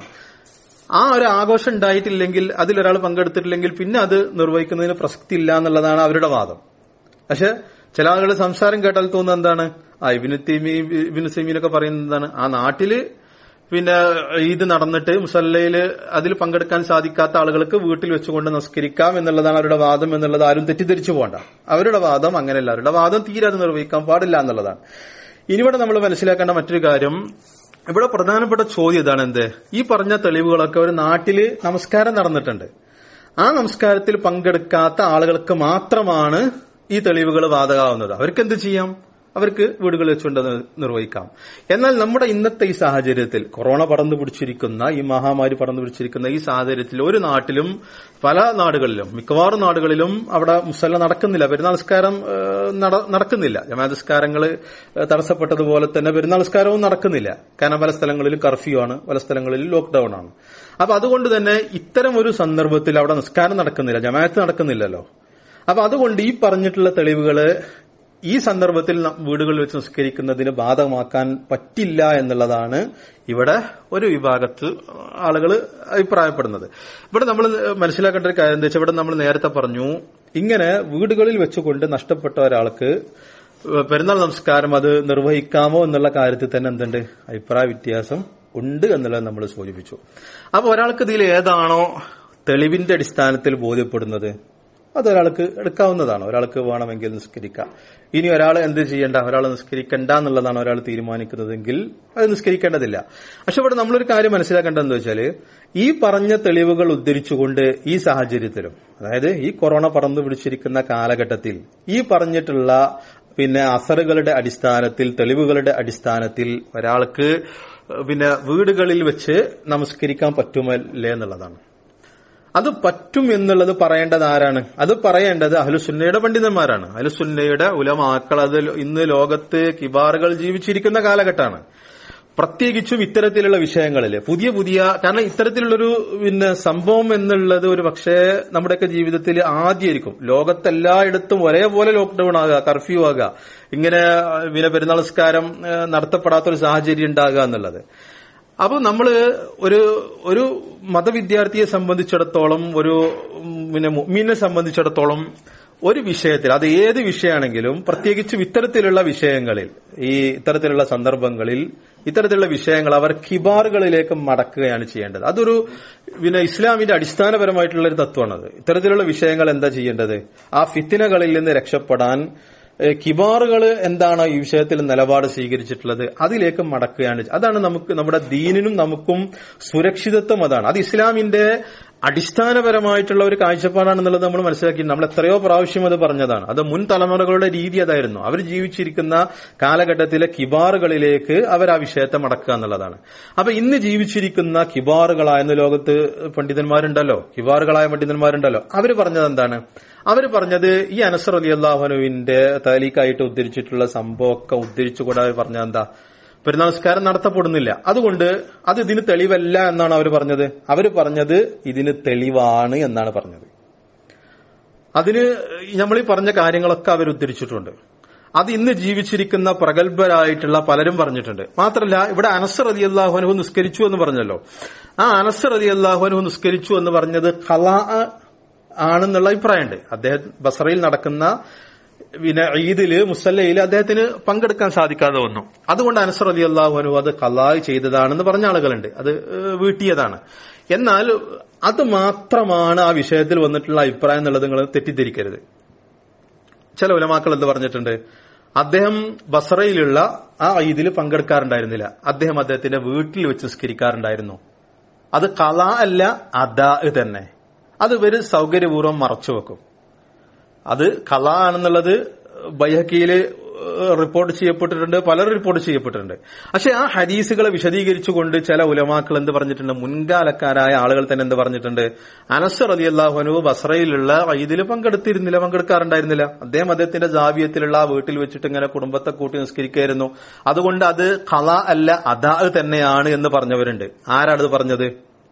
ആ ഒരു ആഘോഷം ഉണ്ടായിട്ടില്ലെങ്കിൽ അതിലൊരാൾ പങ്കെടുത്തിട്ടില്ലെങ്കിൽ പിന്നെ അത് നിർവഹിക്കുന്നതിന് പ്രസക്തി ഇല്ല എന്നുള്ളതാണ് അവരുടെ വാദം പക്ഷെ ചില ആളുകളുടെ സംസാരം കേട്ടാൽ തോന്നുന്നത് എന്താണ് ആ ഇബിന് തീമി ഇബിന് സെമീനൊക്കെ പറയുന്നത് എന്താണ് ആ നാട്ടില് പിന്നെ ഈദ് നടന്നിട്ട് മുസല്ലയില് അതിൽ പങ്കെടുക്കാൻ സാധിക്കാത്ത ആളുകൾക്ക് വീട്ടിൽ വെച്ചുകൊണ്ട് നമസ്കരിക്കാം എന്നുള്ളതാണ് അവരുടെ വാദം എന്നുള്ളത് ആരും തെറ്റിദ്ധരിച്ചു പോകണ്ട അവരുടെ വാദം അങ്ങനെയല്ല അവരുടെ വാദം തീരെ അത് നിർവഹിക്കാൻ പാടില്ല എന്നുള്ളതാണ് ഇനിയിവിടെ നമ്മൾ മനസ്സിലാക്കേണ്ട മറ്റൊരു കാര്യം ഇവിടെ പ്രധാനപ്പെട്ട ചോദ്യം ഇതാണ് എന്ത് ഈ പറഞ്ഞ തെളിവുകളൊക്കെ ഒരു നാട്ടില് നമസ്കാരം നടന്നിട്ടുണ്ട് ആ നമസ്കാരത്തിൽ പങ്കെടുക്കാത്ത ആളുകൾക്ക് മാത്രമാണ് ഈ തെളിവുകൾ ബാധകാവുന്നത് അവർക്ക് എന്ത് ചെയ്യാം അവർക്ക് വീടുകളിൽ വെച്ചുകൊണ്ട് അത് നിർവഹിക്കാം എന്നാൽ നമ്മുടെ ഇന്നത്തെ ഈ സാഹചര്യത്തിൽ കൊറോണ പടർന്നു പിടിച്ചിരിക്കുന്ന ഈ മഹാമാരി പടർന്നു പിടിച്ചിരിക്കുന്ന ഈ സാഹചര്യത്തിൽ ഒരു നാട്ടിലും പല നാടുകളിലും മിക്കവാറും നാടുകളിലും അവിടെ മുസല്ല നടക്കുന്നില്ല പെരുന്നാൾ നിസ്കാരം ഏഹ്, നട- നടക്കുന്നില്ല ജമാനസ്കാരങ്ങൾ തടസ്സപ്പെട്ടതുപോലെ തന്നെ പെരുന്നാൾ നിസ്കാരവും നടക്കുന്നില്ല കാരണം പല സ്ഥലങ്ങളിലും കർഫ്യൂ ആണ് പല സ്ഥലങ്ങളിലും ലോക്ക്ഡൌൺ ആണ് അപ്പൊ അതുകൊണ്ട് തന്നെ ഇത്തരം ഒരു സന്ദർഭത്തിൽ അവിടെ നിസ്കാരം നടക്കുന്നില്ല ജമാഅത്ത് നടക്കുന്നില്ലല്ലോ അപ്പൊ അതുകൊണ്ട് ഈ പറഞ്ഞിട്ടുള്ള തെളിവുകള് ഈ സന്ദർഭത്തിൽ ന- വീടുകളിൽ വെച്ച് നിസ്കരിക്കുന്നതിന് ബാധകമാക്കാൻ പറ്റില്ല എന്നുള്ളതാണ് ഇവിടെ ഒരു വിഭാഗത്ത് ആളുകൾ അഭിപ്രായപ്പെടുന്നത് ഇവിടെ നമ്മൾ മനസ്സിലാക്കേണ്ട ഒരു കാര്യം എന്താ വെച്ചാൽ ഇവിടെ നമ്മൾ നേരത്തെ പറഞ്ഞു ഇങ്ങനെ വീടുകളിൽ വെച്ചുകൊണ്ട് നഷ്ടപ്പെട്ട ഒരാൾക്ക് പെരുന്നാൾ നമസ്കാരം അത് നിർവഹിക്കാമോ എന്നുള്ള കാര്യത്തിൽ തന്നെ എന്തുണ്ട് അഭിപ്രായ വ്യത്യാസം ഉണ്ട് എന്നുള്ളത് നമ്മൾ സൂചിപ്പിച്ചു അപ്പൊ ഒരാൾക്ക് ഇതിൽ ഏതാണോ തെളിവിന്റെ അടിസ്ഥാനത്തിൽ ബോധ്യപ്പെടുന്നത് അത് ഒരാൾക്ക് എടുക്കാവുന്നതാണ് ഒരാൾക്ക് വേണമെങ്കിൽ നിസ്കരിക്കാം ഇനി ഒരാൾ എന്ത് ചെയ്യേണ്ട ഒരാൾ നിസ്കരിക്കണ്ട എന്നുള്ളതാണ് ഒരാൾ തീരുമാനിക്കുന്നതെങ്കിൽ അത് നിസ്കരിക്കേണ്ടതില്ല പക്ഷെ ഇവിടെ നമ്മളൊരു കാര്യം മനസ്സിലാക്കേണ്ടതെന്ന് വെച്ചാല് ഈ പറഞ്ഞ തെളിവുകൾ ഉദ്ധരിച്ചുകൊണ്ട് ഈ സാഹചര്യത്തിലും അതായത് ഈ കൊറോണ പടർന്നു പിടിച്ചിരിക്കുന്ന കാലഘട്ടത്തിൽ ഈ പറഞ്ഞിട്ടുള്ള പിന്നെ അസറുകളുടെ അടിസ്ഥാനത്തിൽ തെളിവുകളുടെ അടിസ്ഥാനത്തിൽ ഒരാൾക്ക് പിന്നെ വീടുകളിൽ വെച്ച് നമസ്കരിക്കാൻ പറ്റുമല്ലേ എന്നുള്ളതാണ് അത് പറ്റും എന്നുള്ളത് പറയേണ്ടത് ആരാണ് അത് പറയേണ്ടത് അഹ്ലുസുന്നയുടെ പണ്ഡിതന്മാരാണ് അഹ്ലുസുന്നയുടെ ഉലമാക്കൾ അത് ഇന്ന് ലോകത്ത് കിബാറുകൾ ജീവിച്ചിരിക്കുന്ന കാലഘട്ടമാണ് പ്രത്യേകിച്ചും ഇത്തരത്തിലുള്ള വിഷയങ്ങളിൽ പുതിയ പുതിയ കാരണം ഇത്തരത്തിലുള്ളൊരു പിന്നെ സംഭവം എന്നുള്ളത് ഒരു പക്ഷേ നമ്മുടെയൊക്കെ ജീവിതത്തിൽ ആദ്യമായിരിക്കും ലോകത്തെല്ലായിടത്തും ഒരേപോലെ ലോക്ക്ഡൌൺ ആകുക കർഫ്യൂ ആകുക ഇങ്ങനെ പിന്നെ പെരുന്നാൾ നിസ്കാരം ഏഹ്, നടത്തപ്പെടാത്തൊരു സാഹചര്യം ഉണ്ടാകുക എന്നുള്ളത് അപ്പൊ നമ്മള് ഒരു ഒരു മതവിദ്യാർത്ഥിയെ സംബന്ധിച്ചിടത്തോളം ഒരു ഉം, പിന്നെ മുഅ്മിനെ സംബന്ധിച്ചിടത്തോളം ഒരു വിഷയത്തിൽ അത് ഏത് വിഷയമാണെങ്കിലും പ്രത്യേകിച്ചും ഇത്തരത്തിലുള്ള വിഷയങ്ങളിൽ ഈ ഇത്തരത്തിലുള്ള സന്ദർഭങ്ങളിൽ ഇത്തരത്തിലുള്ള വിഷയങ്ങൾ അവർ കിബാറുകളിലേക്ക് മടക്കുകയാണ് ചെയ്യേണ്ടത് അതൊരു പിന്നെ ഇസ്ലാമിന്റെ അടിസ്ഥാനപരമായിട്ടുള്ള ഒരു തത്വമാണത് ഇത്തരത്തിലുള്ള വിഷയങ്ങൾ എന്താ ചെയ്യേണ്ടത് ആ ഫിത്തിനകളിൽ നിന്ന് രക്ഷപ്പെടാൻ കിബാറുകൾ എന്താണ് ഈ വിഷയത്തിൽ നിലപാട് സ്വീകരിച്ചിട്ടുള്ളത് അതിലേക്ക് മടക്കുകയാണ് ചെ- അതാണ് നമുക്ക് നമ്മുടെ ദീനിനും നമുക്കും സുരക്ഷിതത്വം അതാണ് അത് ഇസ്ലാമിന്റെ അടിസ്ഥാനപരമായിട്ടുള്ള ഒരു കാഴ്ചപ്പാടാണെന്നുള്ളത് നമ്മൾ മനസ്സിലാക്കി നമ്മൾ എത്രയോ പ്രാവശ്യം അത് പറഞ്ഞതാണ് അത് മുൻ തലമുറകളുടെ രീതി അതായിരുന്നു അവർ ജീവിച്ചിരിക്കുന്ന കാലഘട്ടത്തിലെ കിബാറുകളിലേക്ക് അവർ ആ വിഷയത്തെ മടക്കുക എന്നുള്ളതാണ് അപ്പൊ ഇന്ന് ജീവിച്ചിരിക്കുന്ന കിബാറുകളായ ഇന്ന് ലോകത്ത് പണ്ഡിതന്മാരുണ്ടല്ലോ കിബാറുകളായ പണ്ഡിതന്മാരുണ്ടല്ലോ അവര് പറഞ്ഞത് എന്താണ് അവര് പറഞ്ഞത് ഈ അനസർ അലി അള്ളാഹുനുവിന്റെ താലീക്കായിട്ട് ഉദ്ധരിച്ചിട്ടുള്ള സംഭവമൊക്കെ ഉദ്ധരിച്ചുകൂടെ അവർ പറഞ്ഞത് എന്താ പെരുന്നാൾസ്കാരം നടത്തപ്പെടുന്നില്ല അതുകൊണ്ട് അത് ഇതിന് തെളിവല്ല എന്നാണ് അവർ പറഞ്ഞത് അവർ പറഞ്ഞത് ഇതിന് തെളിവാണ് എന്നാണ് പറഞ്ഞത് അതിന് നമ്മൾ ഈ പറഞ്ഞ കാര്യങ്ങളൊക്കെ അവർ ഉദ്ധരിച്ചിട്ടുണ്ട് അത് ഇന്ന് ജീവിച്ചിരിക്കുന്ന പ്രഗത്ഭരായിട്ടുള്ള പലരും പറഞ്ഞിട്ടുണ്ട് മാത്രമല്ല ഇവിടെ അനസർ അലി അള്ളാഹുനഹു നിസ്കരിച്ചു എന്ന് പറഞ്ഞല്ലോ ആ അനസർ അലി അള്ളാഹുനഹു നിസ്കരിച്ചു എന്ന് പറഞ്ഞത് കലാ ആണെന്നുള്ള അഭിപ്രായമുണ്ട് അദ്ദേഹം ബസറയിൽ നടക്കുന്ന പിന്നെ ഈദില് മുസല്ലയിൽ അദ്ദേഹത്തിന് പങ്കെടുക്കാൻ സാധിക്കാതെ വന്നു അതുകൊണ്ട് അനസർ അലി അള്ളാഹുനു അത് കലാ ചെയ്തതാണെന്ന് പറഞ്ഞ ആളുകളുണ്ട് അത് ഏഹ്, വീട്ടിയതാണ് എന്നാൽ അത് മാത്രമാണ് ആ വിഷയത്തിൽ വന്നിട്ടുള്ള അഭിപ്രായം എന്നുള്ളത് നിങ്ങൾ തെറ്റിദ്ധരിക്കരുത് ചില ഉലമാക്കൾ എന്ത് പറഞ്ഞിട്ടുണ്ട് അദ്ദേഹം ബസറയിലുള്ള ആ ഈദിൽ പങ്കെടുക്കാറുണ്ടായിരുന്നില്ല അദ്ദേഹം അദ്ദേഹത്തിന്റെ വീട്ടിൽ വെച്ച് നിസ്കരിക്കാറുണ്ടായിരുന്നു അത് കല അല്ല അദാ തന്നെ അത് ഇവര് സൗകര്യപൂർവ്വം മറച്ചു വെക്കും അത് കല ആണെന്നുള്ളത് ബൈഹക്കിയില് റിപ്പോർട്ട് ചെയ്യപ്പെട്ടിട്ടുണ്ട് പലരും റിപ്പോർട്ട് ചെയ്യപ്പെട്ടിട്ടുണ്ട് പക്ഷെ ആ ഹദീസുകളെ വിശദീകരിച്ചുകൊണ്ട് ചില ഉലമാക്കൾ എന്ത് പറഞ്ഞിട്ടുണ്ട് മുൻകാലക്കാരായ ആളുകൾ തന്നെ എന്ത് പറഞ്ഞിട്ടുണ്ട് അനസർ അലി അള്ളാഹുനു ബസ്രയിലുള്ള ഈദിൽ പങ്കെടുത്തിരുന്നില്ല പങ്കെടുക്കാറുണ്ടായിരുന്നില്ല അദ്ദേഹം അദ്ദേഹത്തിന്റെ ജാവിയത്തിലുള്ള ആ വീട്ടിൽ വെച്ചിട്ട് ഇങ്ങനെ കുടുംബത്തെ കൂട്ടി നിസ്കരിക്കായിരുന്നു അതുകൊണ്ട് അത് കല അല്ല അദാ തന്നെയാണ് എന്ന് പറഞ്ഞവരുണ്ട് ആരാണത് പറഞ്ഞത്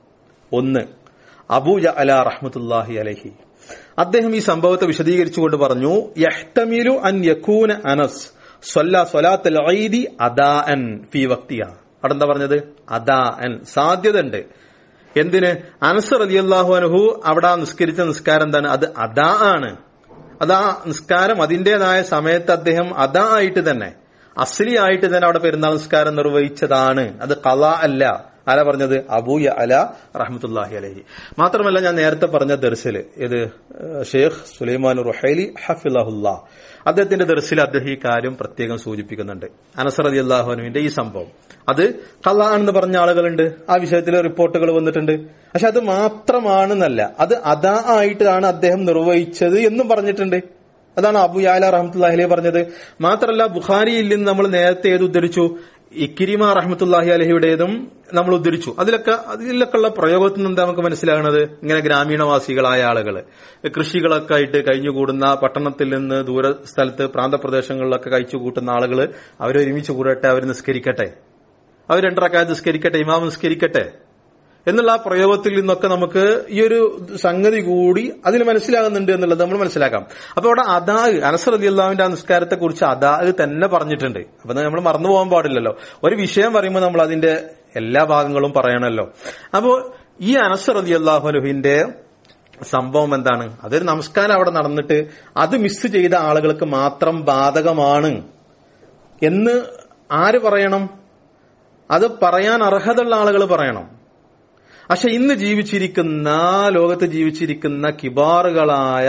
ഒന്ന് അബൂ അല റഹ്മത്തുല്ലാഹി അലഹി അദ്ദേഹം ഈ സംഭവത്തെ വിശദീകരിച്ചുകൊണ്ട് പറഞ്ഞു യഹ്തമിലു അൻ യക്കൂന അനസ് സ്വല്ല സ്വലാത്തൽ ഐദി അദാഅൻ ഫി വക്തിയ അവിടെ എന്താ പറഞ്ഞത് അദാഅൻ സാധ്യത ഉണ്ട് എന്തിന് അനസ് റളിയല്ലാഹു അൻഹു അവിടെ ആ നിസ്കരിച്ച നിസ്കാരം എന്താണ് അത് അദാ ആണ് അതാ നിസ്കാരം അതിന്റേതായ സമയത്ത് അദ്ദേഹം അദാ ആയിട്ട് തന്നെ അസ്ലി ആയിട്ട് തന്നെ അവിടെ പെരുന്നാൾ നിസ്കാരം നിർവഹിച്ചതാണ് അത് കല അല്ല ആരാ പറഞ്ഞത് അബൂയ അല റഹ്മത്തുല്ലാഹി അലഹി മാത്രമല്ല ഞാൻ നേരത്തെ പറഞ്ഞ ദർസിൽ ഇത് ഏഹ്, ഷെയ്ഖ് സുലൈമാൻ റുഹൈലി ഹഫിലഹുല്ല അദ്ദേഹത്തിന്റെ ദർസിൽ അദ്ദേഹം ഈ കാര്യം പ്രത്യേകം സൂചിപ്പിക്കുന്നുണ്ട് അനസർ അലി അള്ളാഹുനുവിന്റെ ഈ സംഭവം അത് കള്ള ആണെന്ന് പറഞ്ഞ ആളുകളുണ്ട് ആ വിഷയത്തിൽ റിപ്പോർട്ടുകൾ വന്നിട്ടുണ്ട് പക്ഷെ അത് മാത്രമാണെന്നല്ല അത് അതാ ആയിട്ടാണ് അദ്ദേഹം നിർവഹിച്ചത് എന്നും പറഞ്ഞിട്ടുണ്ട് അതാണ് അബു യാല റഹ്മത്തുല്ലാഹി പറഞ്ഞത് മാത്രമല്ല ബുഖാരിയിൽ നിന്ന് നമ്മൾ നേരത്തെ ഏത് ഉദ്ധരിച്ചു ഇക്കിരിമ റഹ്മത്തുല്ലാഹി അലഹിയുടേതും നമ്മൾ ഉദ്ധരിച്ചു അതിലൊക്കെ അതിലൊക്കെയുള്ള പ്രയോഗത്തിൽ നിന്ന് എന്താ നമുക്ക് മനസ്സിലാകുന്നത് ഇങ്ങനെ ഗ്രാമീണവാസികളായ ആളുകൾ കൃഷികളൊക്കെ ആയിട്ട് കഴിഞ്ഞുകൂടുന്ന പട്ടണത്തിൽ നിന്ന് ദൂര സ്ഥലത്ത് പ്രാന്തപ്രദേശങ്ങളിലൊക്കെ കഴിച്ചു കൂട്ടുന്ന ആളുകൾ അവരൊരുമിച്ച് കൂടട്ടെ അവർ നിസ്കരിക്കട്ടെ അവർ രണ്ടരക്കാലത്ത് നിസ്കരിക്കട്ടെ ഇമാം നിസ്കരിക്കട്ടെ എന്നുള്ള ആ പ്രയോഗത്തിൽ നിന്നൊക്കെ നമുക്ക് ഈ ഒരു സംഗതി കൂടി അതിൽ മനസ്സിലാകുന്നുണ്ട് എന്നുള്ളത് നമ്മൾ മനസ്സിലാക്കാം അപ്പൊ അവിടെ അതാ അനസർ അലി അള്ളാവിന്റെ ആ നിസ്കാരത്തെ കുറിച്ച് അതാ തന്നെ പറഞ്ഞിട്ടുണ്ട് അപ്പൊ നമ്മൾ മറന്നു പോകാൻ പാടില്ലല്ലോ ഒരു വിഷയം പറയുമ്പോൾ നമ്മൾ അതിന്റെ എല്ലാ ഭാഗങ്ങളും പറയണമല്ലോ അപ്പോ ഈ അനസർ അലി അള്ളാഹുലുഹിന്റെ സംഭവം എന്താണ് അതൊരു നമസ്കാരം അവിടെ നടന്നിട്ട് അത് മിസ് ചെയ്ത ആളുകൾക്ക് മാത്രം ബാധകമാണ് എന്ന് ആര് പറയണം അത് പറയാൻ അർഹതയുള്ള ആളുകൾ പറയണം പക്ഷെ ഇന്ന് ജീവിച്ചിരിക്കുന്ന ലോകത്ത് ജീവിച്ചിരിക്കുന്ന കിബാറുകളായ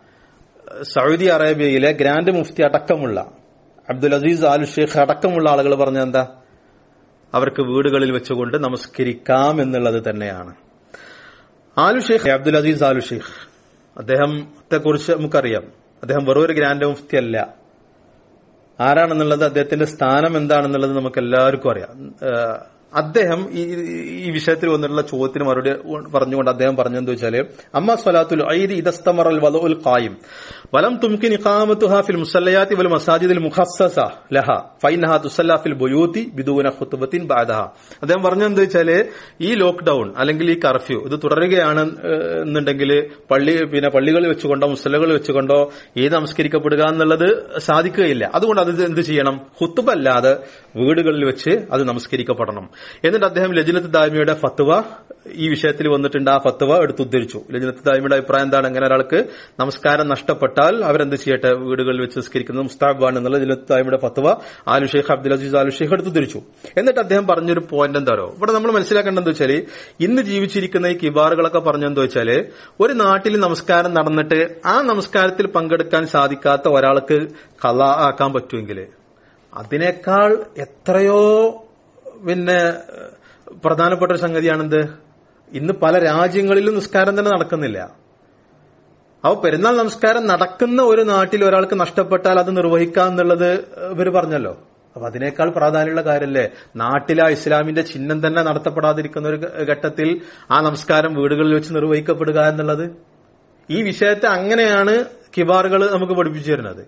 സൗദി അറേബ്യയിലെ ഗ്രാൻഡ് മുഫ്തി അടക്കമുള്ള അബ്ദുൽ അസീസ് ആലു ഷെയ്ഖ് അടക്കമുള്ള ആളുകൾ പറഞ്ഞ എന്താ അവർക്ക് വീടുകളിൽ വെച്ചുകൊണ്ട് നമസ്കരിക്കാം എന്നുള്ളത് തന്നെയാണ് ആലു ഷെയ്ഖ് അബ്ദുൽ അസീസ് ആലു ഷെയ്ഖ് അദ്ദേഹത്തെ കുറിച്ച് നമുക്കറിയാം അദ്ദേഹം വെറും ഒരു ഗ്രാൻഡ് മുഫ്തി അല്ല ആരാണെന്നുള്ളത് അദ്ദേഹത്തിന്റെ സ്ഥാനം എന്താണെന്നുള്ളത് നമുക്ക് എല്ലാവർക്കും അറിയാം ഏഹ് അദ്ദേഹം ഈ ഈ വിഷയത്തിൽ വന്നിട്ടുള്ള ചോദ്യത്തിന് മറുപടി പറഞ്ഞുകൊണ്ട് അദ്ദേഹം പറഞ്ഞെന്ന് വെച്ചാല് അമ്മ സ്വലാത്തുൽ ഐദി ഇദസ്തമറൽ വലഉൽ ഖായിം വലം തുംകിൻ ഇഖാമത്തുഹാ ഫിൽ മുസല്ലയാത്തി വൽ മസാജിദിൽ മുഖസ്സസ ലഹ ഫൈനഹ തുസല്ല ഫിൽ ബുയൂതി ബിദൂന ഖുത്ബത്തിൻ ബഅദഹ അദ്ദേഹം പറഞ്ഞെന്ത് വെച്ചാല് ഈ ലോക്ക്ഡൌൺ അല്ലെങ്കിൽ ഈ കർഫ്യൂ ഇത് തുടരുകയാണ് ഏഹ്, എന്നുണ്ടെങ്കിൽ പള്ളി പിന്നെ പള്ളികളിൽ വെച്ചുകൊണ്ടോ മുസല്ലകളിൽ വെച്ചുകൊണ്ടോ ഈ നമസ്കരിക്കപ്പെടുക എന്നുള്ളത് സാധിക്കുകയില്ല അതുകൊണ്ട് അത് എന്ത് ചെയ്യണം ഹുത്തുബ അല്ലാതെ വീടുകളിൽ വെച്ച് അത് നമസ്കരിക്കപ്പെടണം എന്നിട്ട് അദ്ദേഹം ലജിനത്ത് ദായ്മയുടെ ഫത്വ ഈ വിഷയത്തിൽ വന്നിട്ടുണ്ട് ആ ഫത്വ എടുത്തുദ്ധരിച്ചു ലജിനത്ത് ദായ്മയുടെ അഭിപ്രായം എന്താണ് അങ്ങനെ ഒരാൾക്ക് നമസ്കാരം നഷ്ടപ്പെട്ടാൽ അവരെന്ത് ചെയ്യട്ടെ വീടുകളിൽ വെച്ച് നിസ്കരിക്കുന്നത് മുസ്താബാണ് എന്നുള്ള ലജിനത്ത് ദായ്മയുടെ ഫത്വ ആലു ഷെയ്ഖ് അബ്ദുൽ അസീസ് ആലു ഷെയ്ഖ് എടുത്തുദ്ധരിച്ചു എന്നിട്ട് അദ്ദേഹം പറഞ്ഞൊരു പോയിന്റ് എന്താണോ ഇവിടെ നമ്മൾ മനസ്സിലാക്കേണ്ടത് വെച്ചാല് ഇന്ന് ജീവിച്ചിരിക്കുന്ന ഈ കിബാറുകളൊക്കെ പറഞ്ഞെന്ന് വെച്ചാല് ഒരു നാട്ടിൽ നമസ്കാരം നടന്നിട്ട് ആ നമസ്കാരത്തിൽ പങ്കെടുക്കാൻ സാധിക്കാത്ത ഒരാൾക്ക് കല ആക്കാൻ പറ്റുമെങ്കിൽ അതിനേക്കാൾ എത്രയോ പിന്നെ ഏഹ്, പ്രധാനപ്പെട്ട ഒരു സംഗതിയാണെന്ത് ഇന്ന് പല രാജ്യങ്ങളിലും നിസ്കാരം തന്നെ നടക്കുന്നില്ല അപ്പൊ പെരുന്നാൾ നമസ്കാരം നടക്കുന്ന ഒരു നാട്ടിൽ ഒരാൾക്ക് നഷ്ടപ്പെട്ടാൽ അത് നിർവഹിക്കാം എന്നുള്ളത് ഇവർ പറഞ്ഞല്ലോ അപ്പൊ അതിനേക്കാൾ പ്രാധാന്യമുള്ള കാര്യമല്ലേ നാട്ടിലെ ആ ഇസ്ലാമിന്റെ ചിഹ്നം തന്നെ നടത്തപ്പെടാതിരിക്കുന്ന ഒരു ഘട്ടത്തിൽ ആ നമസ്കാരം വീടുകളിൽ വെച്ച് നിർവഹിക്കപ്പെടുക എന്നുള്ളത് ഈ വിഷയത്തെ അങ്ങനെയാണ് കിബാറുകൾ നമുക്ക് പഠിപ്പിച്ചു തരുന്നത്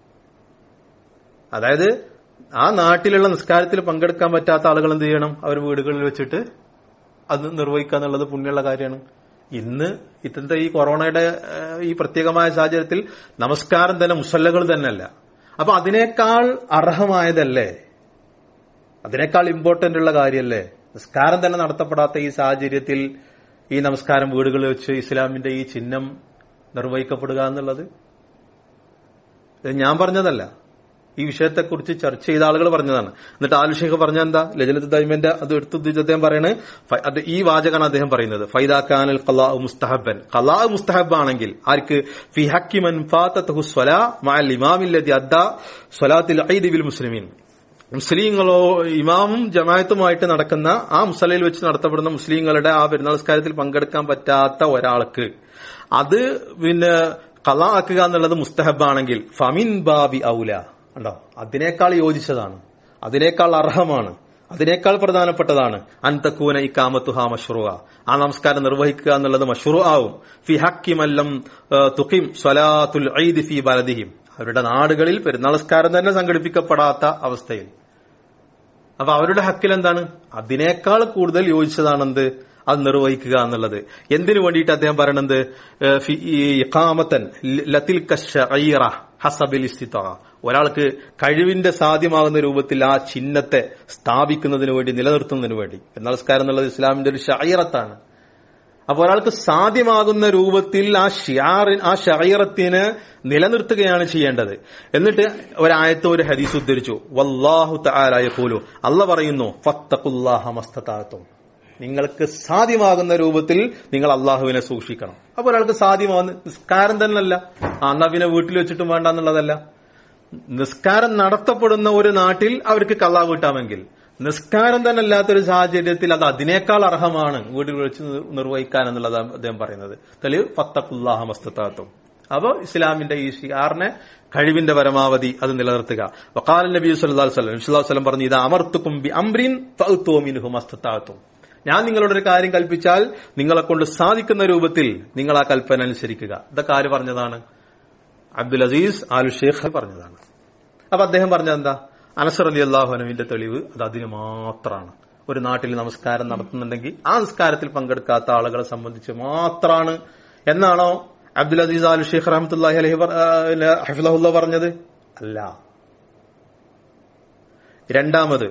അതായത് ആ നാട്ടിലുള്ള നിസ്കാരത്തിൽ പങ്കെടുക്കാൻ പറ്റാത്ത ആളുകൾ എന്ത് ചെയ്യണം അവർ വീടുകളിൽ വെച്ചിട്ട് അത് നിർവഹിക്കുക എന്നുള്ളത് പുണ്യമുള്ള കാര്യമാണ് ഇന്ന് ഇന്നത്തെ ഈ കൊറോണയുടെ ഏഹ്, ഈ പ്രത്യേകമായ സാഹചര്യത്തിൽ നമസ്കാരം തന്നെ മുസല്ലകൾ തന്നെയല്ല അപ്പൊ അതിനേക്കാൾ അർഹമായതല്ലേ അതിനേക്കാൾ ഇമ്പോർട്ടന്റ് ഉള്ള കാര്യമല്ലേ നിസ്കാരം തന്നെ നടത്തപ്പെടാത്ത ഈ സാഹചര്യത്തിൽ ഈ നമസ്കാരം വീടുകളിൽ വെച്ച് ഇസ്ലാമിന്റെ ഈ ചിഹ്നം നിർവഹിക്കപ്പെടുക എന്നുള്ളത് ഇത് ഞാൻ പറഞ്ഞതല്ല ഈ വിഷയത്തെക്കുറിച്ച് ചർച്ച ചെയ്ത ആളുകൾ പറഞ്ഞതാണ് എന്നിട്ട് ആലുഷേഖ് പറഞ്ഞ എന്താ ലജനത്ത് ദൈമന്റെ അത് എടുത്തുദ്ദേശിച്ച് അദ്ദേഹം പറയണ് ഫ- അത് ഈ വാചകാണ് അദ്ദേഹം പറയുന്നത് ഫൈദാഖാനൽ കലാ മുസ്തഹബൻ കലാ മുസ്തഹബ് ആണെങ്കിൽ ആർക്ക് ഫി ഹക്കി മൻ ഫാത്തഹു സ്വലാ മഅൽ ഇമാമില്ലതി അദ്ദ സ്വലാത്തിൽ ഐദി ബിൽ മുസ്ലിമീൻ മുസ്ലിങ്ങളോ ഇമാമും ജമായത്തുമായിട്ട് നടക്കുന്ന ആ മുസലയിൽ വെച്ച് നടത്തപ്പെടുന്ന മുസ്ലിങ്ങളുടെ ആ പെരുന്നാൾ നിസ്കാരത്തിൽ പങ്കെടുക്കാൻ പറ്റാത്ത ഒരാൾക്ക് അത് പിന്നെ കല ആക്കുക എന്നുള്ളത് മുസ്തഹബാണെങ്കിൽ ഫമിൻ ബാബി ഔല ഉണ്ടോ അതിനേക്കാൾ യോജിച്ചതാണ് അതിനേക്കാൾ അർഹമാണ് അതിനേക്കാൾ പ്രധാനപ്പെട്ടതാണ് അൻതക്കൂന ഈ കാമത്തുഹ മഷ്റൂഅ ആ നമസ്കാരം നിർവഹിക്കുക എന്നുള്ളത് മഷ്റൂ ആവും ഫി ഹക്കി മല്ലം തുഖിം സ്വലാത്തുൽ ഐദ് ഫി ബലദിഹിം അവരുടെ നാടുകളിൽ പെരുന്നാൾ നമസ്കാരം തന്നെ സംഘടിപ്പിക്കപ്പെടാത്ത അവസ്ഥയിൽ അപ്പൊ അവരുടെ ഹക്കിൽ എന്താണ് അതിനേക്കാൾ കൂടുതൽ യോജിച്ചതാണെന്ത് അത് നിർവഹിക്കുക എന്നുള്ളത് എന്തിനു വേണ്ടിയിട്ട് അദ്ദേഹം പറയണത് ഏഹ് ഫി- ഈ ഇഖാമത്തൻ ലത്തിൽ കശ്ശഈറ ഹസബിൽ ഇസ്തിത്വ. ഒരാൾക്ക് കഴിവിന്റെ സാധ്യമാകുന്ന രൂപത്തിൽ ആ ചിഹ്നത്തെ സ്ഥാപിക്കുന്നതിന് വേണ്ടി നിലനിർത്തുന്നതിന് വേണ്ടി നമസ്കാരം എന്നുള്ളത് ഇസ്ലാമിന്റെ ഒരു ഷൈറത്താണ് അപ്പൊ ഒരാൾക്ക് സാധ്യമാകുന്ന രൂപത്തിൽ ആ ഷിയാറി ആ ഷൈറത്തിന് നിലനിർത്തുകയാണ് ചെയ്യേണ്ടത് എന്നിട്ട് ഒരായത്ത് ഒരു ഹദീസ് ഉദ്ധരിച്ചു വല്ലാഹു തആലായഖൂലു അല്ല പറയുന്നു ഫത്തഖുല്ലാഹ മസ്തതാഅതും നിങ്ങൾക്ക് സാധ്യമാകുന്ന രൂപത്തിൽ നിങ്ങൾ അള്ളാഹുവിനെ സൂക്ഷിക്കണം അപ്പൊ ഒരാൾക്ക് സാധ്യമാകുന്ന നിസ്കാരം തന്നെയല്ല ആ എന്നാ പിന്നെ വീട്ടിൽ വെച്ചിട്ടും വേണ്ട എന്നുള്ളതല്ല നിസ്കാരം നടത്തപ്പെടുന്ന ഒരു നാട്ടിൽ അവർക്ക് കള്ളാ വീട്ടാമെങ്കിൽ നിസ്കാരം തന്നെ അല്ലാത്തൊരു സാഹചര്യത്തിൽ അത് അതിനേക്കാൾ അർഹമാണ് വീട്ടിൽ വെച്ച് നിർവഹിക്കാൻ എന്നുള്ളത് അദ്ദേഹം പറയുന്നത് തെളിവ് ഫത്തഖുല്ലാഹ മസ്തത്താത്തും അപ്പോ ഇസ്ലാമിന്റെ ഈ ഷിയാറിനെ കഴിവിന്റെ പരമാവധി അത് നിലനിർത്തുക വക്കാല നബി സല്ലല്ലാഹു അലൈഹി വസല്ലം നബി വസല്ലം പറഞ്ഞു ഇത് അമർത്തുക്കും ബി അംറിൻ ഫഅ്തു മിൻഹു മസ്തത്താത്തും ഞാൻ നിങ്ങളോട് ഒരു കാര്യം കൽപ്പിച്ചാൽ നിങ്ങളെ കൊണ്ട് സാധിക്കുന്ന രൂപത്തിൽ നിങ്ങൾ ആ കൽപ്പന അനുസരിക്കുക ഇതൊക്കെ ആര് പറഞ്ഞതാണ് അബ്ദുൽ അസീസ് ആലു ഷേഖ് പറഞ്ഞതാണ് അപ്പൊ അദ്ദേഹം പറഞ്ഞത് എന്താ അനസർ അലി അള്ളാഹുനുവിന്റെ തെളിവ് അത് അതിന് മാത്രമാണ് ഒരു നാട്ടിൽ നമസ്കാരം നടത്തുന്നുണ്ടെങ്കിൽ ആ നിസ്കാരത്തിൽ പങ്കെടുക്കാത്ത ആളുകളെ സംബന്ധിച്ച് മാത്രമാണ് എന്നാണോ അബ്ദുൽ അസീസ് ആലു ഷേഖ് റഹമത്തുല്ലാഹി അലഹി ഹഫിലഹുല്ല പറഞ്ഞത് അല്ല രണ്ടാമത്